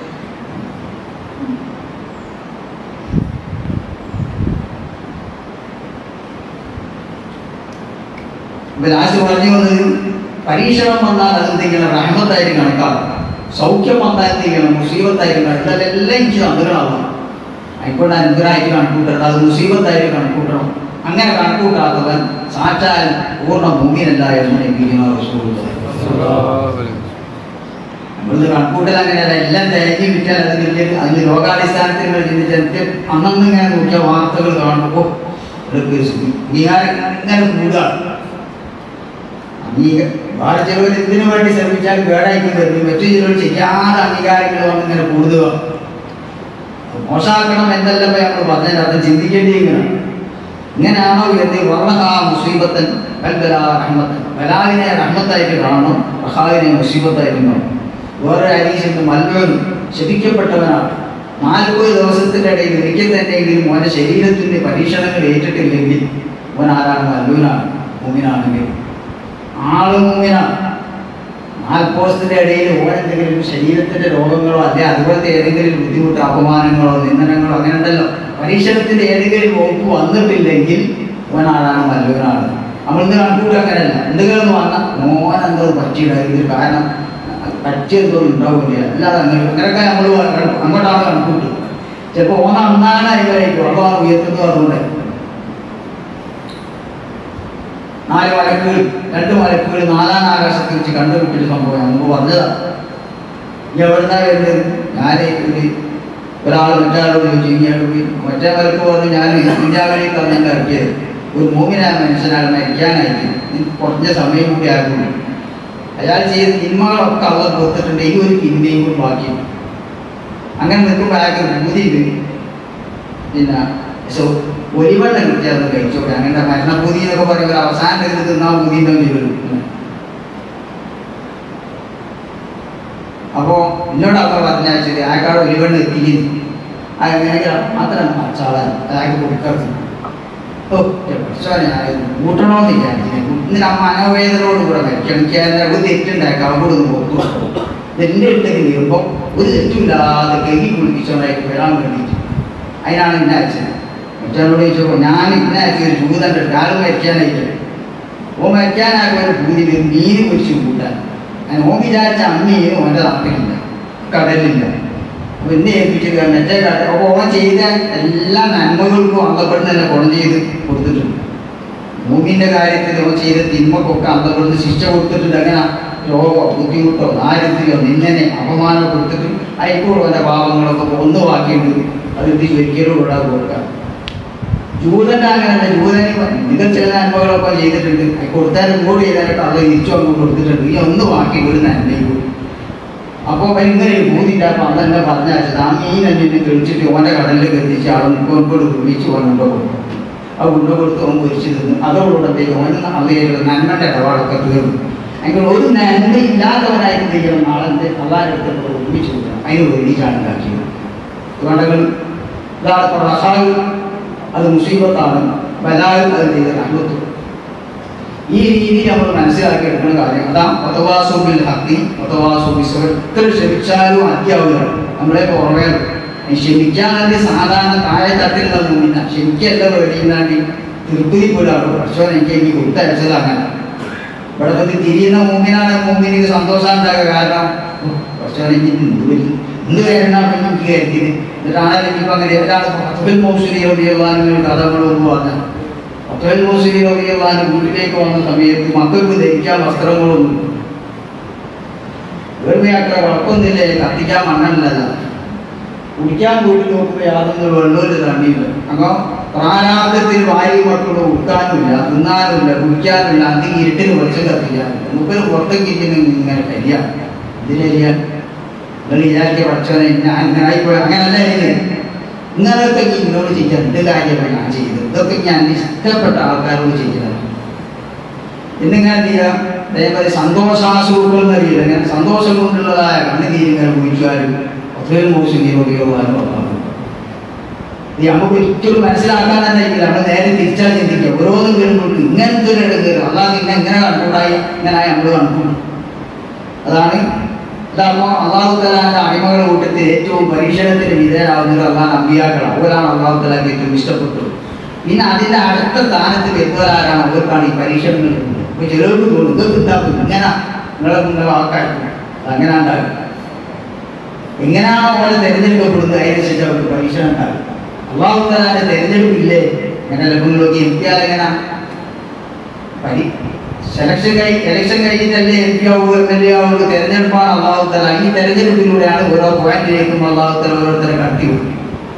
ഇപ്പൊ ലാസ്റ്റ് പറഞ്ഞു വന്നത് പരീക്ഷണം വന്നാൽ അതെന്തെങ്കിലും റഹ്മത്തായിട്ട് കണക്കാക്കും സൗഖ്യം വന്നാൽ എന്തെങ്കിലും മുസീബത്തായിട്ട് കണക്കാക്കും ഇതെല്ലാം എനിക്ക് അനുഗ്രഹമാവും ആയിക്കോട്ടെ അനുഗ്രഹമായിട്ട് കണക്കൂട്ടണം അത് മുസീബത്തായിട്ട് കണക്കൂട്ടണം അങ്ങനെ കണക്കൂട്ടാത്തവൻ സാക്ഷാൽ പൂർണ്ണ ഭൂമിയല്ല എന്ന് നബിക്കുന്ന റസൂൽ നമ്മളിത് കണക്കൂട്ടൽ അങ്ങനെയല്ല എല്ലാം തേങ്ങി വിറ്റാൽ അത് വലിയ അതിന് രോഗാടിസ്ഥാനത്തിൽ ചിന്തിച്ച് എനിക്ക് അന്നന്ന് ഇങ്ങനെ നോക്കിയ വാർത്തകൾ കാണുമ്പോൾ ഇതൊക്കെ അംഗീകാരം ഇങ്ങനെ കൂടുകയാണ് അംഗീക വേറെ ചിലവർ ഇതിനു വേണ്ടി ശ്രമിച്ചാൽ കേടായിക്കൊണ്ട് വരും മറ്റു ചിലവർ ചെയ്യാതെ അംഗീകാരങ്ങൾ വന്ന് ഇങ്ങനെ കൂടുക മോശമാക്കണം എന്നല്ല ഇപ്പൊ നമ്മൾ പറഞ്ഞത് അത് ചിന്തിക്കേണ്ടി ഇങ്ങനെ ഇങ്ങനെയാണോ എന്ന് വർണ്ണഹാ മുസീബത്തൻ ബൽബലാ റഹ്മത്തൻ ബലാവിനെ റഹ്മത്തായിട്ട് കാണണം റഹാവിനെ മുസീബത്തായിട്ട് കാണണം വേറെ ഹരീസിന്റെ മൽബൻ ശപിക്കപ്പെട്ടവനാണ് നാൽപ്പത് ദിവസത്തിന്റെ ഇടയിൽ ഒരിക്കൽ തന്നെയെങ്കിലും അവന്റെ ശരീരത്തിന്റെ പരീക്ഷണങ്ങൾ ഏറ്റിട്ടില്ലെങ്കിൽ അവൻ ആരാണ് മല്ലൂനാണ് മുമ്മിനാണെങ്കിൽ ആള് മുമ്മിനാണ് നാൽപ്പോസത്തിന്റെ ഇടയിൽ ഓരെന്തെങ്കിലും ശരീരത്തിന്റെ രോഗങ്ങളോ അല്ലെ അതുപോലത്തെ ഏതെങ്കിലും ബുദ്ധിമുട്ട് അപമാനങ്ങളോ നിന്ദനങ്ങളോ അങ്ങനെ ഉണ്ടല്ലോ പരീക്ഷണത്തിന്റെ ഏതെങ്കിലും വകുപ്പ് വന്നിട്ടില്ലെങ്കിൽ ഓൻ ആളാണ് മല്ലൂനാണ് നമ്മളിന്ന് കണക്കൂട്ട് അങ്ങനെയല്ല എന്തെങ്കിലും വന്നാൽ മോൻ എന്തോ പറ്റിയിടായിരിക്കും കാരണം പറ്റിയതൊന്നും ഉണ്ടാവില്ല അല്ലാതെ അങ്ങനെ അങ്ങനെയൊക്കെ നമ്മൾ അങ്ങോട്ടാണ് കണക്കൂട്ട് ചിലപ്പോൾ ഓന അന്നാണ് അതിലായിരിക്കും അപ്പോൾ ഉയർത്തുന്നത് അതുകൊണ്ട് നാല് മലക്കുകൾ രണ്ട് മലക്കുകൾ നാലാം ആകാശത്തിൽ വെച്ച് കണ്ടുപിടിച്ച സംഭവം മുമ്പ് പറഞ്ഞതാ ഇനി എവിടുന്നാ വരുന്നത് ഞാൻ ഒരു ഒരാൾ മറ്റൊരാളോട് ചോദിച്ചു ഇങ്ങോട്ട് പോയി മറ്റേ മലക്ക് പറഞ്ഞു ഞാൻ ഇന്ത്യാവിലേക്ക് തന്നെ ഇറക്കിയത് ഒരു മൂന്നിനായ മനുഷ്യനാണ് മരിക്കാനായിട്ട് കുറഞ്ഞ സമയം കൂടി ആയിരുന്നു അയാൾ ചെയ്ത തിന്മകളൊക്കെ അവർ കൊടുത്തിട്ടുണ്ട് ഈ ഒരു തിന്മയും കൂടി ബാക്കി അങ്ങനെ നിൽക്കുമ്പോൾ അയാൾക്ക് ബുദ്ധിയുണ്ട് പിന്നെ സോ ഒലിവെള്ളം കിട്ടിയാൽ അത് കഴിച്ചോട്ടെ അങ്ങനെ മരണപൂതി എന്നൊക്കെ പറയുമ്പോൾ അവസാനം ഇത് തിന്നാൻ ബുദ്ധി ഉണ്ടെങ്കിൽ വരും അപ്പോൾ എന്നോട് അവർ പറഞ്ഞാൽ അയാൾക്കാട് ഒലിവെള്ളം എത്തിക്കുന്നു അങ്ങനെ മാത്രം ചാളാൻ അയാൾക്ക് കൊടുക്കരുത് ഓ പഠിച്ചോനെ കൂട്ടണമെന്ന് വിചാരിച്ചു ഇന്നിട്ട് ആ മനോവേദനയോട് കൂടെ മരിക്കണം എനിക്ക് ഒരു തെറ്റുണ്ടാക്കാം അവിടെ ഒന്ന് പുറത്തു എൻ്റെ അടുത്തേക്ക് നീറുമ്പോൾ ഒരു തെറ്റുമില്ലാതെ കഴുകി കുളിപ്പിച്ചോണ്ടായിട്ട് വരാൻ വേണ്ടിയിട്ട് അതിനാണ് ഇന്നെ അയച്ചത് മറ്റവരോട് ചോദിച്ചപ്പോൾ ഞാൻ ഇന്നെ അയച്ച ഒരു ജൂതൻ്റെ ആൾ മരിക്കാനായിട്ട് ഓ മരിക്കാനാകുമ്പോൾ ഒരു ഭൂതിയിൽ മീൻ പൊരിച്ച് കൂട്ടാൻ ഞാൻ ഓ വിചാരിച്ച അമ്മയും ഓൻ്റെ നാട്ടിലില്ല കടലില്ല അപ്പൊ എന്നെ ഏൽപ്പിച്ചത് മറ്റേ കട അപ്പോൾ ഓൻ ചെയ്ത എല്ലാ നന്മകൾക്കും അന്തപ്പെടുന്ന തന്നെ ഗുണം ചെയ്ത് കൊടുത്തിട്ടുണ്ട് ഭൂമിന്റെ കാര്യത്തിൽ ഓൻ ചെയ്ത തിന്മക്കൊക്കെ അന്തപ്പെടുന്ന ശിക്ഷ കൊടുത്തിട്ടുണ്ട് അങ്ങനെ രോഗമോ ബുദ്ധിമുട്ടോ ദാരിദ്ര്യമോ നിന്നനെ അപമാനം കൊടുത്തിട്ട് അയക്കോളും അവൻ്റെ പാപങ്ങളൊക്കെ ഒന്ന് ബാക്കിയുണ്ട് അത് ഇത് ഒരിക്കലും ഇവിടെ കൊടുക്കാം ജൂതന്റെ അങ്ങനെയല്ല ജൂതന് നിങ്ങൾ ചില നന്മകളൊക്കെ ചെയ്തിട്ടുണ്ട് കൊടുത്താലും കൂടി ചെയ്താലും അത് തിരിച്ചു അങ്ങ് കൊടുത്തിട്ടുണ്ട് ഈ ഒന്ന് ബാക്കി ഒരു നന്മയും അപ്പോൾ ഭയങ്കര ഭൂതിയില്ലാത്ത അന്ന് എന്നെ പറഞ്ഞയച്ചത് ആ മീൻ എന്നെ തെളിച്ചിട്ട് ഓൻ്റെ കടലിൽ കത്തിച്ച് ആൾ മുമ്പോട്ട് തുണിച്ച് ഓൻ ഉണ്ട കൊടുക്കും ആ ഉണ്ട കൊടുത്ത് ഓൻ പൊരിച്ച് തിന്നു അതോടൊപ്പത്തേക്ക് ഓൻ അവയുള്ള നന്മയുടെ ഇടപാടൊക്കെ തീർന്നു അങ്ങനെ ഒരു നന്മ ഇല്ലാത്തവനായിട്ട് ചെയ്യണം നാളെ എന്ത് അള്ളാരുടെ അടുത്ത് ഒരുമിച്ച് കൊടുക്കണം അതിന് വേണ്ടിയിട്ടാണ് ഉണ്ടാക്കിയത് അതുകൊണ്ടങ്ങൾ ഇതാണ് റഹാവ് അത് മുസീബത്താണ് ബലാൽ അത് ചെയ്ത റഹ്മത്തും ഈ രീതിയിൽ നമ്മൾ മനസ്സിലാക്കി എടുക്കുന്ന കാര്യം അതാ ഒത്തവാസോബിൽ ഹക്കി ഒത്തവാസോബി എത്ര ക്ഷമിച്ചാലും അത്യാവശ്യമാണ് നമ്മളെ പുറമേ ക്ഷമിക്കാതെ സാധാരണ താഴെ തട്ടിൽ നിന്നില്ല ക്ഷമിക്കല്ല വേണ്ടിയിരുന്നാണ്ടി തൃപ്തിപ്പെടാണ് പക്ഷേ എനിക്ക് എനിക്ക് കൊടുത്തയച്ചത് അങ്ങനെ ഇവിടെ പറ്റി തിരിയുന്ന മൂമിനാണ് മൂമിനിക്ക് സന്തോഷം ഉണ്ടാകുക കാരണം പക്ഷേ എനിക്ക് എന്ത് പറ്റി എന്ത് കാര്യമാണ് എനിക്ക് കരുതിയത് എന്നിട്ടാണ് ഇപ്പം അങ്ങനെ ഒരാൾ അത്തുബിൽ മോശലി റബിയുള്ള കഥകളൊന്നും പറഞ്ഞത് അത്തുബിൽ മോശലി റബിയുള്ള വീട്ടിലേക്ക് വന്ന സമയത്ത് മക്കൾക്ക് ധരിക്കാൻ വസ്ത്രങ്ങളൊന്നും വെറുതെയാക്കളെ കുഴപ്പമൊന്നുമില്ല കത്തിക്കാൻ മണ്ണല്ലല്ല കുടിക്കാൻ വീട്ടിൽ നോക്കുമ്പോൾ യാതൊന്നും വെള്ളമില്ല തണ്ണിയില്ല അപ്പോൾ പ്രാരാബ്ദത്തിൽ വായു മക്കളോ ഉടുക്കാനുമില്ല തിന്നാനുമില്ല കുടിക്കാനുമില്ല അന്തി ഇരുട്ടിന് വെളിച്ചം കത്തിക്കാനില്ല നമുക്കൊരു പുറത്തേക്ക് ഇരിക്കുന്ന ഇങ്ങനെ കരിയാ ഇതിനെരിയാൻ നിങ്ങൾ വിചാരിച്ച പഠിച്ചവനെ ഞാൻ ഇങ്ങനെ ആയിപ്പോയി അങ്ങനല്ല ഇത് ഇങ്ങനെയൊക്കെ നീ ഇന്നോട് ചെയ്യാൻ എന്ത് കാര്യമാണ് ഞാൻ ചെയ്തത് ഇതൊക്കെ ഞാൻ ഇഷ്ടപ്പെട്ട ആൾക്കാരോട് ചെയ്യുന്നത് എന്നിങ്ങനെ എന്ത് ചെയ്യാം അതേപോലെ സന്തോഷാസൂക്കൾ എന്നറിയില്ല ഇങ്ങനെ സന്തോഷം കൊണ്ടുള്ളതായ കണ്ണുനീരിങ്ങനെ കുഴിച്ചാലും അത്രയും മോശം ഉപയോഗമാനും ഇത് നമുക്ക് ഒരിക്കലും മനസ്സിലാക്കാൻ തന്നെ ഇല്ല നമ്മൾ നേരെ തിരിച്ചാൽ ചിന്തിക്കുക ഓരോന്നും വരുമ്പോൾ ഇങ്ങനത്തെ ഒരു ഇടങ്ങേറ് അല്ലാതെ ഇങ്ങനെ ഇങ്ങനെ എന്തായി ഇങ്ങനെ നമ്മൾ കണ്ടു അതാണ് ഇതാകുമ്പോൾ അള്ളാഹു തലാന്റെ അടിമകളുടെ കൂട്ടത്തിൽ ഏറ്റവും പരീക്ഷണത്തിന് വിധേയരാകുന്നത് അള്ളാഹ് അമ്പിയാക്കളാണ് അവരാണ് അള്ളാഹു തലാക്ക് ഏറ്റവും ഇഷ്ടപ്പെട്ടത് പിന്നെ അതിന്റെ അടുത്ത സ്ഥാനത്ത് എത്തുവരാരാണ് അവർക്കാണ് ഈ പരീക്ഷണങ്ങൾ കിട്ടുന്നത് അപ്പൊ ചിലർക്ക് തോന്നും ഇത് കിട്ടാക്കും ഇങ്ങനെ നിങ്ങളെ നിങ്ങളെ ആൾക്കാർ അങ്ങനെ ഉണ്ടാകും എങ്ങനെയാണോ അവരെ തിരഞ്ഞെടുക്കപ്പെടുന്നത് അതിനനുസരിച്ച് അവർക്ക് പരീക്ഷണം ഉണ്ടാകും അള്ളാഹു തലാന്റെ തിരഞ്ഞെടുപ്പില്ലേ ഇങ്ങനെ ലഭ്യങ്ങളൊക്കെ എത്തിയാൽ എങ്ങനെ പരി സെലക്ഷൻ കഴി ഇലക്ഷൻ കഴിഞ്ഞിട്ടല്ലേ എം പി ആവുക എം എൽ എ ആവുക തെരഞ്ഞെടുപ്പാണ് അള്ളാഹു തല ഈ തെരഞ്ഞെടുപ്പിലൂടെയാണ് ഓരോ പോയിന്റിലേക്കും അള്ളാഹു തല ഓരോരുത്തരെ കടത്തി വിടുന്നത്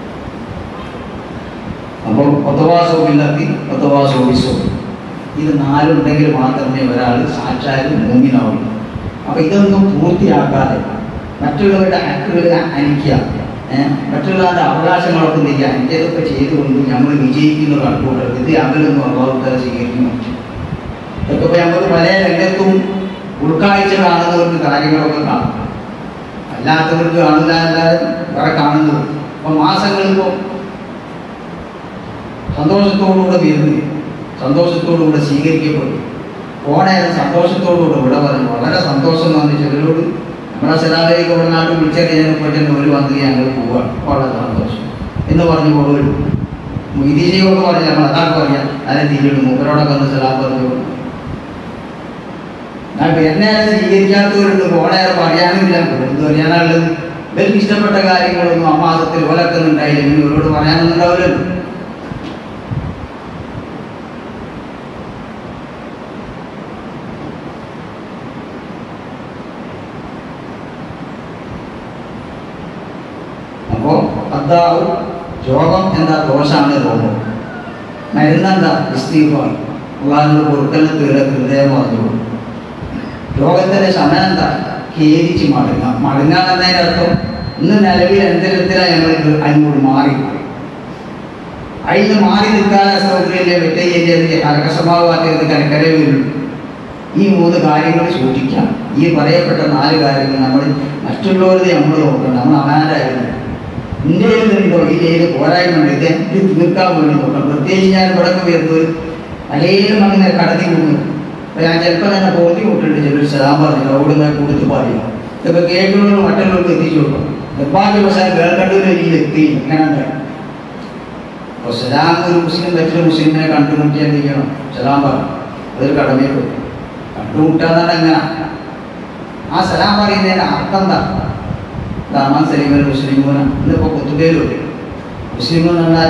അപ്പോൾ പത്തവാസവുമില്ലാത്തി പത്തവാസവും ഇത് നാലുണ്ടെങ്കിൽ മാത്രമേ ഒരാൾ സാക്ഷാൽ മൂമിനാവുള്ളൂ അപ്പൊ ഇതൊന്നും പൂർത്തിയാക്കാതെ മറ്റുള്ളവരുടെ ഹക്കുകൾ അനിക്കുക ഏഹ് മറ്റുള്ളവരുടെ അവകാശങ്ങളൊക്കെ എന്ത് ചെയ്യുക ഇതൊക്കെ ചെയ്തുകൊണ്ട് നമ്മൾ വിജയിക്കുന്ന കണക്കൂട്ടൽ ഇത് അവരൊന്നും അള്ളാഹു തല സ്വീകരിക്കുന്നു ഇതൊക്കെ ഇപ്പൊ നമുക്ക് പല രംഗത്തും ഉൾക്കാഴ്ച കാണുന്നവർക്ക് കാര്യങ്ങളൊക്കെ കാണും അല്ലാത്തവർക്ക് കാണില്ല അല്ലാതെ വേറെ കാണുന്നത് അപ്പൊ മാസങ്ങൾ ഇപ്പോൾ സന്തോഷത്തോടുകൂടെ വരുന്നു സന്തോഷത്തോടുകൂടെ സ്വീകരിക്കപ്പെടും ഓണേരം സന്തോഷത്തോടുകൂടെ ഇവിടെ പറഞ്ഞു വളരെ സന്തോഷം എന്ന് പറഞ്ഞ് ചിലരോട് നമ്മളെ സലാലേക്ക് ഒരു നാട്ടിൽ വിളിച്ചറിയാൻ പറ്റുന്ന ഒരു വന്ന് ഞങ്ങൾ പോവാണ് വളരെ സന്തോഷം എന്ന് പറഞ്ഞു പോകും മൊയ്തീശയൊക്കെ പറഞ്ഞ് നമ്മൾ അതാണ് പറയാം അതിനെ തിരിയിടും മൂപ്പരോടൊക്കെ ഒന്ന് സലാം പറഞ്ഞു ഞാൻ പെരുന്നേരം സ്വീകരിക്കാത്തവരുണ്ട് പോണേറെ പറയാനുമില്ല എന്ത് പറയാനുള്ളത് ഇവർക്ക് ഇഷ്ടപ്പെട്ട കാര്യങ്ങളൊന്നും ആ മാസത്തിൽ ഓലക്കുന്നുണ്ടായില്ല ഇനി ഇവരോട് പറയാനൊന്നും ഉണ്ടാവില്ലല്ലോ അപ്പോ അതാവും രോഗം എന്താ ദോഷമാണ് രോഗം മരുന്നെന്താ ഇസ്തീഫാണ് അള്ളാഹിനോട് പൊറുക്കലിന് തീരെ ഹൃദയം പറഞ്ഞു രോഗത്തിന്റെ ശമനം എന്താ ഖേദിച്ച് മടങ്ങുക മടങ്ങുക എന്നതിന്റെ അർത്ഥം ഇന്ന് നിലവിൽ എന്തെങ്കിലത്തിലാണ് ഞങ്ങൾ അതിനോട് മാറി അതിന് മാറി നിൽക്കാതെ സൗകര്യമില്ലേ വെറ്റയില്ലേ കരകസമാവാത്തത് കരക്കരേ വരുള്ളൂ ഈ മൂന്ന് കാര്യങ്ങൾ സൂക്ഷിക്കാം ഈ പറയപ്പെട്ട നാല് കാര്യങ്ങൾ നമ്മൾ മറ്റുള്ളവരുടെ നമ്മൾ നോക്കണം നമ്മൾ അനാരായിരുന്നു ഇന്ത്യയിലുണ്ടോ ഈ ഏത് പോരായ്മയുണ്ട് ഇത് ഇത് തീർക്കാൻ വേണ്ടി നോക്കണം പ്രത്യേകിച്ച് ഞാൻ ഇവിടെ വരുന്നത് അലേലും അങ്ങനെ കടത്തി പോകുന്നു അപ്പൊ ഞാൻ ചിലപ്പോൾ തന്നെ ബോധ്യം വിട്ടിട്ടുണ്ട് ചിലർ സലാം പറഞ്ഞു അവിടെ കൊടുത്ത് പറയും ഇതൊക്കെ കേൾക്കുന്നവർ മറ്റുള്ളവർക്ക് എത്തിച്ചു കൊടുക്കണം നിർഭാഗ്യവശാൽ കേൾക്കേണ്ട രീതിയിൽ എത്തി ഇങ്ങനെ ഉണ്ടായി അപ്പോൾ സലാം ഒരു മുസ്ലിം മറ്റൊരു മുസ്ലിമിനെ കണ്ടുമുട്ടി എന്ത് ചെയ്യണം സലാം പറഞ്ഞു അതൊരു കടമയുള്ളൂ കണ്ടുമുട്ടാന്നാണ് എങ്ങനെ ആ സലാം പറയുന്നതിന് അർത്ഥം എന്താ ദാമാൻ സലീമൽ മുസ്ലിമൂന ഇന്നിപ്പോൾ കുത്തുബേലും മുസ്ലിം എന്ന് പറഞ്ഞാൽ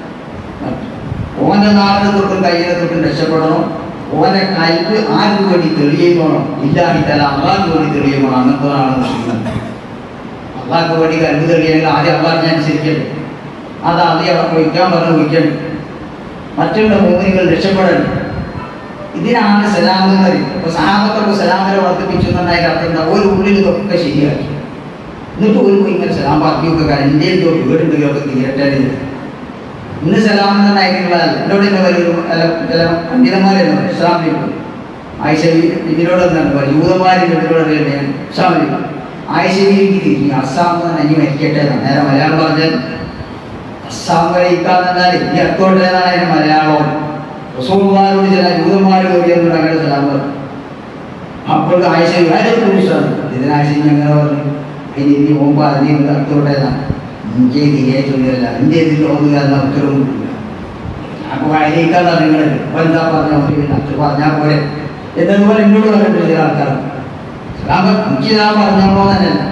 ഓൻ്റെ നാടിനെ തൊട്ടും കയ്യിനെ തൊട്ടും രക്ഷപ്പെടണം ഓൻ്റെ കൽപ്പ് ആർക്ക് വേണ്ടി തെളിയുമ്പോഴോ ഇല്ലാഹിത്തല അള്ളാഹ്ക്ക് വേണ്ടി തെളിയുമ്പോൾ അങ്ങനത്തതാണ് മുസ്ലിം അള്ളാഹ്ക്ക് വേണ്ടി കൽപ്പ് തെളിയെങ്കിൽ ആദ്യം അള്ളാഹിനെ അനുസരിക്കട്ടെ അത് ആദ്യം അവിടെ വയ്ക്കാൻ പറഞ്ഞ് വയ്ക്കണം മറ്റുള്ള മൂന്നികൾ രക്ഷപ്പെടണം ഇതിനാണ് സലാം എന്ന് പറയുന്നത് അപ്പൊ സഹാബത്തൊക്കെ സലാമിനെ വർദ്ധിപ്പിച്ചു എന്നതിന്റെ അർത്ഥം എന്താ ഒരു ഉള്ളിൽ ഇതൊക്കെ ശരിയാക്കി എന്നിട്ട് ഒരു പോയി ഇങ്ങനെ സലാം ബാക്കിയൊക്കെ കാര്യം ഇന്ത്യയിൽ തൊട്ട് വീടുണ്ടെങ്കിൽ ഒക്കെ തീരട്ടെ ഇന്ന് സലാം എന്ന് പറഞ്ഞാൽ എന്നോട് തന്നെ വലിയൊരു ചില പണ്ഡിതന്മാരെന്ന് ഇസ്ലാം ആയിഷ ഇതിനോട് എന്താണ് പറയുക യൂതന്മാരിൻ്റെ ഇതിനോട് അറിയണ്ടേ ഇസ്ലാം ആയിഷയിലേക്ക് തിരിഞ്ഞു അസ്സാം എന്ന് പറഞ്ഞാൽ ഇനി മരിക്കട്ടെ എന്നാണ് നേരെ മലയാളം പറഞ്ഞാൽ അസ്സാം വരയിക്കാന്ന് പറഞ്ഞാൽ ഈ അടുത്തോട്ടെ എന്നാണ് അതിന് മലയാളം റസൂൽമാരോട് ചില യൂതന്മാർ കയറിയെന്നുണ്ട് അങ്ങനെ സലാം പറഞ്ഞു അപ്പോൾ ആയിഷ വളരെ പുരുഷാണ് ഇതിനായിഷ അങ്ങനെ പറഞ്ഞു ഇനി ഇനി പോകുമ്പോൾ അതിന് അടുത്തോട്ടേതാണ് ഇന്ത്യ തീരെ ചൊല്ലിയല്ല ഇന്ത്യ ഇതിൽ ഓതുക എന്ന ഉത്തരവും കിട്ടില്ല അപ്പോൾ അതിലേക്കാണ് നിങ്ങൾ ഇപ്പം എന്താ പറഞ്ഞാൽ അത് പറഞ്ഞാൽ പോലെ എന്നതുപോലെ എന്നോട് പറഞ്ഞിട്ട് ചില ആൾക്കാർ സലാം എനിക്ക് ഞാൻ പറഞ്ഞോളൂ തന്നെയല്ല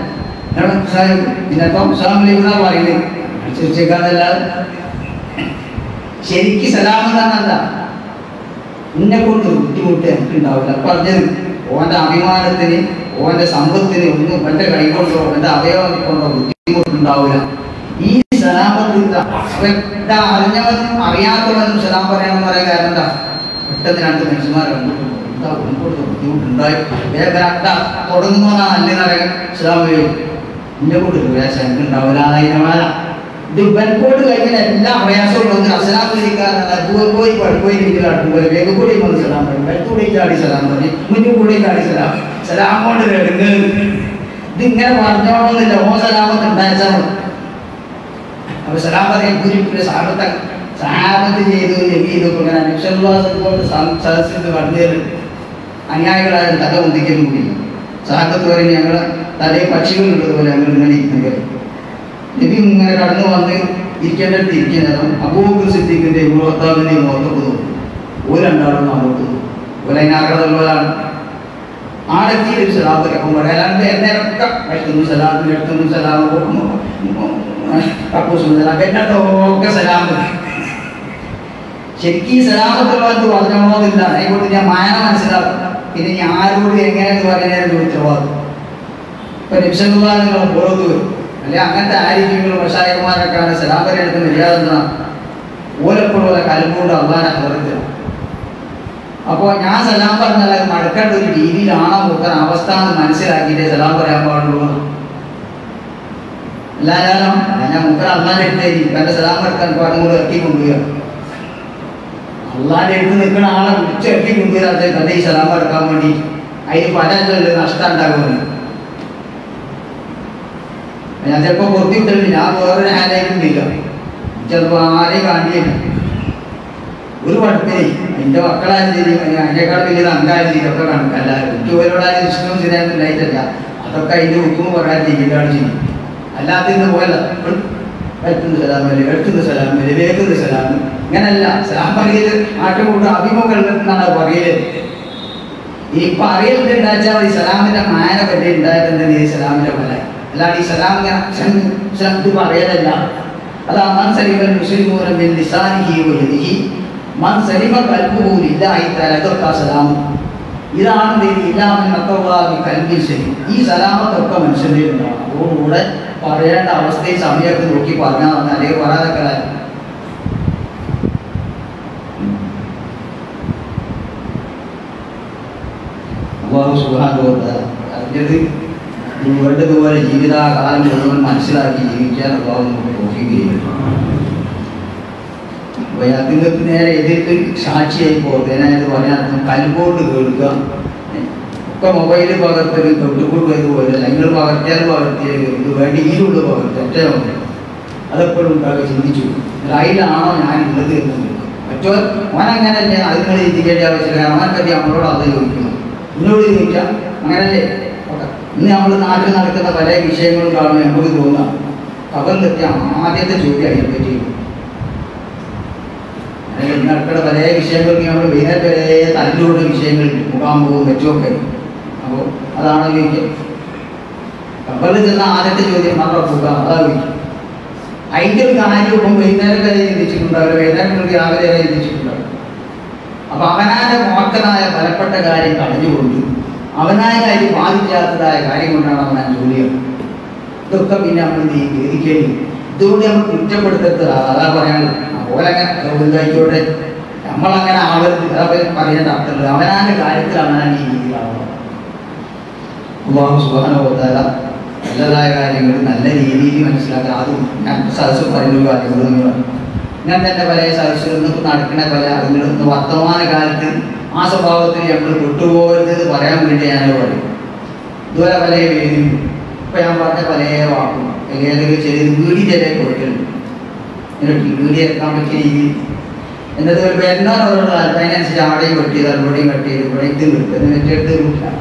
ഇന്നത്തെ ഇസ്ലാമിലേക്ക് പറയുന്നത് അനുസരിച്ചേക്കാന്നല്ലാതെ ശരിക്ക് സലാം എന്നല്ല എന്നെ കൊണ്ട് ബുദ്ധിമുട്ട് എനിക്ക് ഉണ്ടാവില്ല പറഞ്ഞത് ഓന്റെ അഭിമാനത്തിന് ഓന്റെ സമ്പത്തിന് ഒന്നും എന്റെ കൈകൊണ്ടോ എന്റെ അവയവം കൊണ്ടോ ബുദ്ധിമുട്ടുണ്ടാവില്ല ഈ സലാമത്ത് എന്താ അറിഞ്ഞവനും അറിയാത്തവനും സലാം പറയണമെന്ന് പറയാൻ കാരണം എന്താ പെട്ടെന്ന് രണ്ട് മനുഷ്യന്മാർ കണ്ടിട്ട് എന്താ മുൻപോട്ട് ബുദ്ധിമുട്ടുണ്ടായി വേഗം എന്താ തുടങ്ങുന്നതാണ് അല്ലെന്ന് അറിയാൻ സലാം വരും എന്നെ കൊണ്ട് പ്രയാസം എനിക്ക് ഉണ്ടാവില്ല അതിനമാല ഇത് വെൽക്കോട് കഴിഞ്ഞാൽ എല്ലാ പ്രയാസവും വന്ന് അസലാമിരിക്കാനാണ് പോയി പോയി രീതിയിലാണ് പോലെ വേഗം കൂടി വന്ന് സലാം പറയും വെൽക്കൂടി ചാടി സലാം പറഞ്ഞു മുന്നിൽ കൂടി ചാടി സലാം സലാം കൊണ്ട് വരുന്നത് ഇത് ഇങ്ങനെ പറഞ്ഞോളന്നില്ല ഓ സലാമത്ത് ഉണ്ടാച്ചാൽ മതി അപ്പൊ സലാം പറയാൻ ഗുരുപ്പിന്റെ സാഹത്തെ സഹാബത്ത് ചെയ്തു നബി ഇതൊക്കെ ഇങ്ങനെ അനുക്ഷരവാസം കൊണ്ട് സദസ്സിൽ കടന്നു അനുയായികളായ തല ഒന്നിക്കലും കൂടി സാഹത്ത് വരെ ഞങ്ങൾ തലേ പക്ഷികളുള്ളതുപോലെ ഞങ്ങൾ ഇങ്ങനെ ഇരിക്കുന്നത് നബി ഇങ്ങനെ കടന്നു വന്ന് ഇരിക്കേണ്ടടുത്ത് ഇരിക്കുന്നതും അബൂബക്കർ സിദ്ദീഖിന്റെ ഭർത്താവിന്റെ മുഖത്തൊക്കെ നോക്കും ഒരു രണ്ടാളും അങ്ങോട്ട് നോക്കും ഒരു അതിനകത്തുള്ളവരാണ് ആടെത്തി ഒരു സലാം പറയാൻ പറയാം അല്ലാണ്ട് എന്നേരൊക്കെ വയ്ക്കുന്നു സലാം എടുക്കുന്നു സലാം കപ്പൂസും സലാം എന്നിട്ടൊക്കെ സലാം പറയും. ശരിക്കും ഈ സലാമത്തുള്ളവർക്ക് പറഞ്ഞോളന്നില്ല അതിനെക്കൊണ്ട് ഞാൻ മാന മനസ്സിലാക്കും പിന്നെ ഞാൻ ആരോട് എങ്ങനെയെന്ന് പറയാനും ഉത്തരവാദിത്വം ഇപ്പൊ നിമിഷങ്ങളാണ് പുറത്തു വരും അല്ലെ അങ്ങനത്തെ ആരോഗ്യങ്ങളും വ്യവസായകുമാരൊക്കെയാണ് സലാം പറയെടുക്കുന്ന മര്യാദ എന്താണ് ഓലപ്പുള്ള കലമ്പുകൊണ്ട് അള്ളാനെ ഹൃദയത്തിലാണ് അപ്പോൾ ഞാൻ സലാം പറഞ്ഞാൽ അത് മടക്കേണ്ട ഒരു രീതിയിലാണോ നോക്കാൻ അവസ്ഥ എന്ന് മനസ്സിലാക്കിയിട്ടേ സലാം പറയാൻ പാടുള്ളൂ എല്ലാരും ഞാൻ മുക്കൻ അള്ളാന്റെ അടുത്തായിരിക്കും എന്റെ സലാം എടുക്കാൻ പാടും കൂടെ ഇറക്കി കൊണ്ടുവരിക അള്ളാന്റെ അടുത്ത് നിൽക്കുന്ന ആളെ വിളിച്ച് ഇറക്കി കൊണ്ടുവരാ തന്റെ ഈ സലാം എടുക്കാൻ വേണ്ടി അതിന് പല നഷ്ടം ഉണ്ടാകുമെന്ന് ഞാൻ ചിലപ്പോ പൊറത്തിട്ടില്ല ഞാൻ വേറൊരു ഹാൻഡായിട്ടുണ്ടില്ല ചിലപ്പോ ആരെയും കാണില്ല ഒരു കുഴപ്പമില്ല എന്റെ മക്കളായാലും ശരി അതിനേക്കാൾ വലിയത് അങ്കായാലും ശരി ഒക്കെ കണക്കല്ല ചുവരോടായാലും ഇഷ്ടവും ശരിയായിട്ടില്ല അതൊക്കെ അതിന്റെ ഹുക്കും പറയാൻ ചെയ്യില്ലാണ് ചെയ്യും അല്ലാതെ ഇന്ന് പോയല്ല എടുത്തുന്ന സലാമല്ലേ എടുത്തുന്ന സലാമല്ലേ വേക്കുന്ന സലാം ഇങ്ങനല്ല സലാം പറയല് ആട്ടുകൂട്ട അഭിമുഖങ്ങൾ എന്നാണ് പറയല് ഇപ്പൊ അറിയലുണ്ട് ഉണ്ടാച്ചാൽ മതി സലാമിന്റെ മാന പറ്റി ഉണ്ടായിട്ടുണ്ട് ഈ സലാമിന്റെ ഫല അല്ലാണ്ട് ഈ സലാം ഇത് പറയലല്ല അതാ മൻ സലിമൽ മുസ്ലിമൂന മിൻ ലിസാനിഹി വയദിഹി മൻ സലിമ ഖൽബുഹു ലില്ലാഹി തആല ഇതൊക്കെ സലാം ഇതാണ് ഇല്ലാമൻ നത്തവാഹി കൽബിൽ ശരി ഈ സലാമത്തൊക്കെ മനുഷ്യൻ്റെ ഉണ്ടാവും അതോടുകൂടെ പറയേണ്ട അവസ്ഥയും സമയമൊക്കെ നോക്കി പറഞ്ഞാൽ മതി അല്ലെങ്കിൽ പറയാതൊക്കെ അള്ളാഹു സുഖാനുഭവത്തെ അറിഞ്ഞത് വേണ്ടതുപോലെ ജീവിതകാലം മുഴുവൻ മനസ്സിലാക്കി ജീവിക്കാൻ അള്ളാഹു നമുക്ക് തോഫിക്കുകയും അപ്പൊ അതിങ്ങൾക്ക് നേരെ എതിർത്ത് സാക്ഷിയായി പോകുന്നതിനായത് പറയാൻ കൽബോണ്ട് കേൾക്കുക ഒക്കെ മൊബൈൽ പകർത്തല് തൊട്ടുകൊണ്ട് ഇതുപോലെ നിങ്ങൾ പകർത്തിയാൽ പകർത്തിയാൽ ഇത് വേണ്ടിയിലുള്ള പകർത്തേ അതെപ്പോഴും ഉണ്ടാകുക ചിന്തിച്ചു അതിലാണോ ഞാൻ ഉള്ളത് എന്ന് മറ്റോ ഓനങ്ങനല്ലേ അത് നിങ്ങൾ ചിന്തിക്കേണ്ട ആവശ്യമില്ല അവനെ പറ്റി നമ്മളോട് അത് ചോദിക്കുന്നു എന്നോട് ചോദിക്കാം അങ്ങനല്ലേ ഓക്കെ. ഇന്ന് നമ്മൾ നാട്ടിൽ നടക്കുന്ന പല വിഷയങ്ങളും കാണുമ്പോൾ നമുക്ക് തോന്നാം കബറിലെത്തിയ ആദ്യത്തെ ചോദ്യം അതിനെ പറ്റി അങ്ങനെ ഇന്ന് നടക്കുന്ന പല വിഷയങ്ങൾക്ക് നമ്മൾ വൈകുന്നേരം വരെ തല്ലുള്ള വിഷയങ്ങൾ മുഖാമുഖവും വെച്ചുമൊക്കെ അപ്പോൾ അതാണ് ചോദിക്കുക കബറിൽ ചെന്ന ആദ്യത്തെ ചോദ്യം മാത്രം പോകാം അതാ ചോദിക്കും അതിൻ്റെ ഒരു കാര്യം ഇപ്പം വൈകുന്നേരം വരെ ചിന്തിച്ചിട്ടുണ്ടാവില്ല വൈകുന്നേരം മുതൽ രാവിലെ വരെ ചിന്തിച്ചിട്ടുണ്ടാവില്ല അപ്പൊ അവനാന്റെ മോക്കനായ ഫലപ്പെട്ട കാര്യം കളഞ്ഞുകൊണ്ട് അവനായ കാര്യം ബാധിക്കാത്തതായ കാര്യം കൊണ്ടാണ് അവൻ ജോലിയാണ് ഇതൊക്കെ പിന്നെ നമ്മൾ ഗ്രഹിക്കേണ്ടി ഇതുകൊണ്ട് നമ്മൾ കുറ്റപ്പെടുത്തരുത് അതാ പറയാനുള്ളത് അതുപോലെ ഉണ്ടായിക്കോട്ടെ നമ്മളങ്ങനെ ആവരുത് അതാ പറയേണ്ട അർത്ഥമുള്ളത് അവനാന്റെ കാര്യത്തിൽ അവനാൻ ഈ രീതിയിലാവണം അള്ളാഹു സുബാനുഭവത്താല നല്ലതായ കാര്യങ്ങൾ നല്ല രീതിയിൽ മനസ്സിലാക്കുക അതും ഞാൻ സദസ് പറയുന്ന കാര്യങ്ങൾ നിങ്ങളാണ് ഞാൻ തന്നെ പല സദസ്സിൽ നിന്ന് നടക്കുന്ന പല അതുങ്ങൾ വർത്തമാന കാലത്ത് ആ സ്വഭാവത്തിൽ നമ്മൾ വിട്ടുപോകരുത് എന്ന് പറയാൻ വേണ്ടി ഞാൻ പറയും ഇതുപോലെ പല വേദിയും ഇപ്പൊ ഞാൻ പറഞ്ഞ പല വാക്കും ഏതെങ്കിലും ചെറിയ വീടി ചില കൊടുക്കലുണ്ട് ഇങ്ങനെ വീടി ഇറക്കാൻ പറ്റിയ രീതിയിൽ എന്നിട്ട് ഒരു പെരുന്നാൾ ഓരോട് അതിനനുസരിച്ച് അവിടെയും കട്ട് ചെയ്ത് അവിടെയും കട്ട് ചെയ്ത് ഇവിടെ ഇതും കിട്ടും എന്ന് വെച്ചിട്ട് കിട്ടില്ല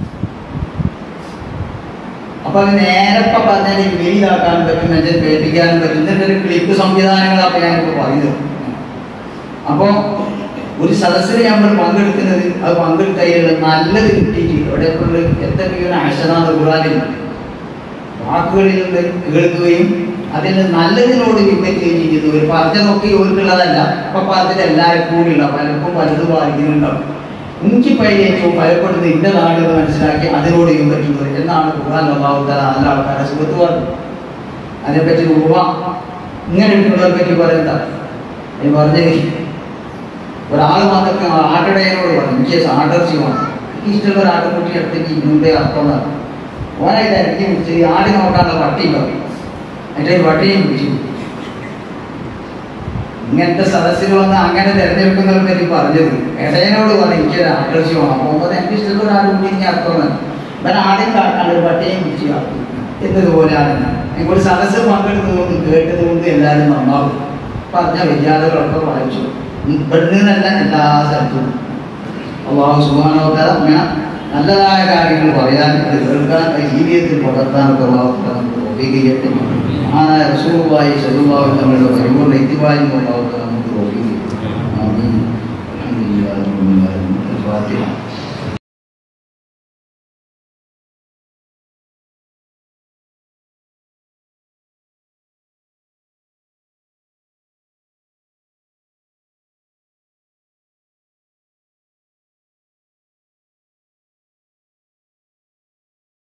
അപ്പൊ അത് നേരത്തെ പറഞ്ഞാൽ വെയിലാക്കാൻ പറ്റും മനുഷ്യൻ പേടിപ്പിക്കാനും പറ്റും ഇതിന്റെ ഒരു ക്ലിപ്പ് സംവിധാനങ്ങളാണ് ഞാനിപ്പോ പറയുന്നത് അപ്പോ ഒരു സദസ്സിൽ നമ്മൾ പങ്കെടുക്കുന്നത് അത് പങ്കെടുക്കയിലുള്ള നല്ലത് കിട്ടിയിട്ട് ഇവിടെ കൊണ്ട് എത്രയോ ആശനാഥ ഖുറാനിൽ വാക്കുകളിൽ നിന്ന് കേൾക്കുകയും അതിൽ നല്ലതിനോട് വിഭജിക്കുകയും ചെയ്യുന്നു ഒരു പറഞ്ഞതൊക്കെ ഇവർക്കുള്ളതല്ല അപ്പൊ പറഞ്ഞത് എല്ലാവരും കൂടിയുള്ള പലർക്കും പലതും ബാധിക്കുന്നുണ്ടാവും എനിക്ക് പയ്യ ഏറ്റവും ഭയപ്പെടുന്നത് ഇന്ന നാടെന്ന് മനസ്സിലാക്കി അതിനോട് ചെയ്യാൻ പറ്റുന്നത് എന്നാണ് ഖുർആൻ അള്ളാഹുത്താല നല്ല ആൾക്കാരെ സുഹൃത്ത് പറഞ്ഞു അതിനെപ്പറ്റി ഉവ ഇങ്ങനെ ഇട്ടുള്ളതിനെ പറ്റി പറയുന്ന എന്ന് പറഞ്ഞത് ഒരാൾ വന്നിട്ട് ആട്ടിടയനോട് പറഞ്ഞു എനിക്ക് ആട്ടിറച്ചി വേണം എനിക്ക് ഇഷ്ടമുള്ള ഒരു ആട്ടുകുട്ടി അടുത്തേക്ക് മുമ്പേ അർത്ഥം ഓനെ ഇത് ഇറക്കി പിടിച്ച് ഈ ആടി നോക്കാനുള്ള പട്ടി പറഞ്ഞു എന്നിട്ട് ഈ പട്ടിയും പിടിച്ചു ഇങ്ങനത്തെ സദസ്സിൽ വന്ന് അങ്ങനെ തിരഞ്ഞെടുക്കുന്നവരെ പറ്റി പറഞ്ഞത് ഇടയനോട് പറഞ്ഞു എനിക്കൊരു ആകർഷി വേണം പോകുമ്പോൾ എനിക്ക് ഇഷ്ടമുള്ള ഒരാൾ കൂടി അർത്ഥം ഇവൻ ആദ്യം കാട്ടാണ്ട് ഒരു പട്ടിയും പിടിച്ചു കാട്ടും എന്നതുപോലെയാണ് നിങ്ങൾ സദസ്സ് പങ്കെടുത്തതുകൊണ്ട് കേട്ടതുകൊണ്ട് എല്ലാവരും നന്നാവും പറഞ്ഞ വിദ്യാർത്ഥികളൊക്കെ വായിച്ചു ഇവിടുന്ന് നിന്നല്ല എല്ലാ സ്ഥലത്തും അള്ളാഹു സുബാനോത്തര നല്ലതായ കാര്യങ്ങൾ പറയാൻ അത് കേൾക്കാൻ അത് ജീവിതത്തിൽ പകർത്താനൊക്കെ അള്ളാഹുത്തല നമുക്ക് ഉപയോഗിക്കട്ടെ മഹാനായ റസൂലുള്ളാഹി സ്വല്ലല്ലാഹു അലൈഹി വസല്ലമയുടെ പരിപൂർണ്ണ ഇത്തിബായും അള്ളാഹുത്തല നമുക്ക്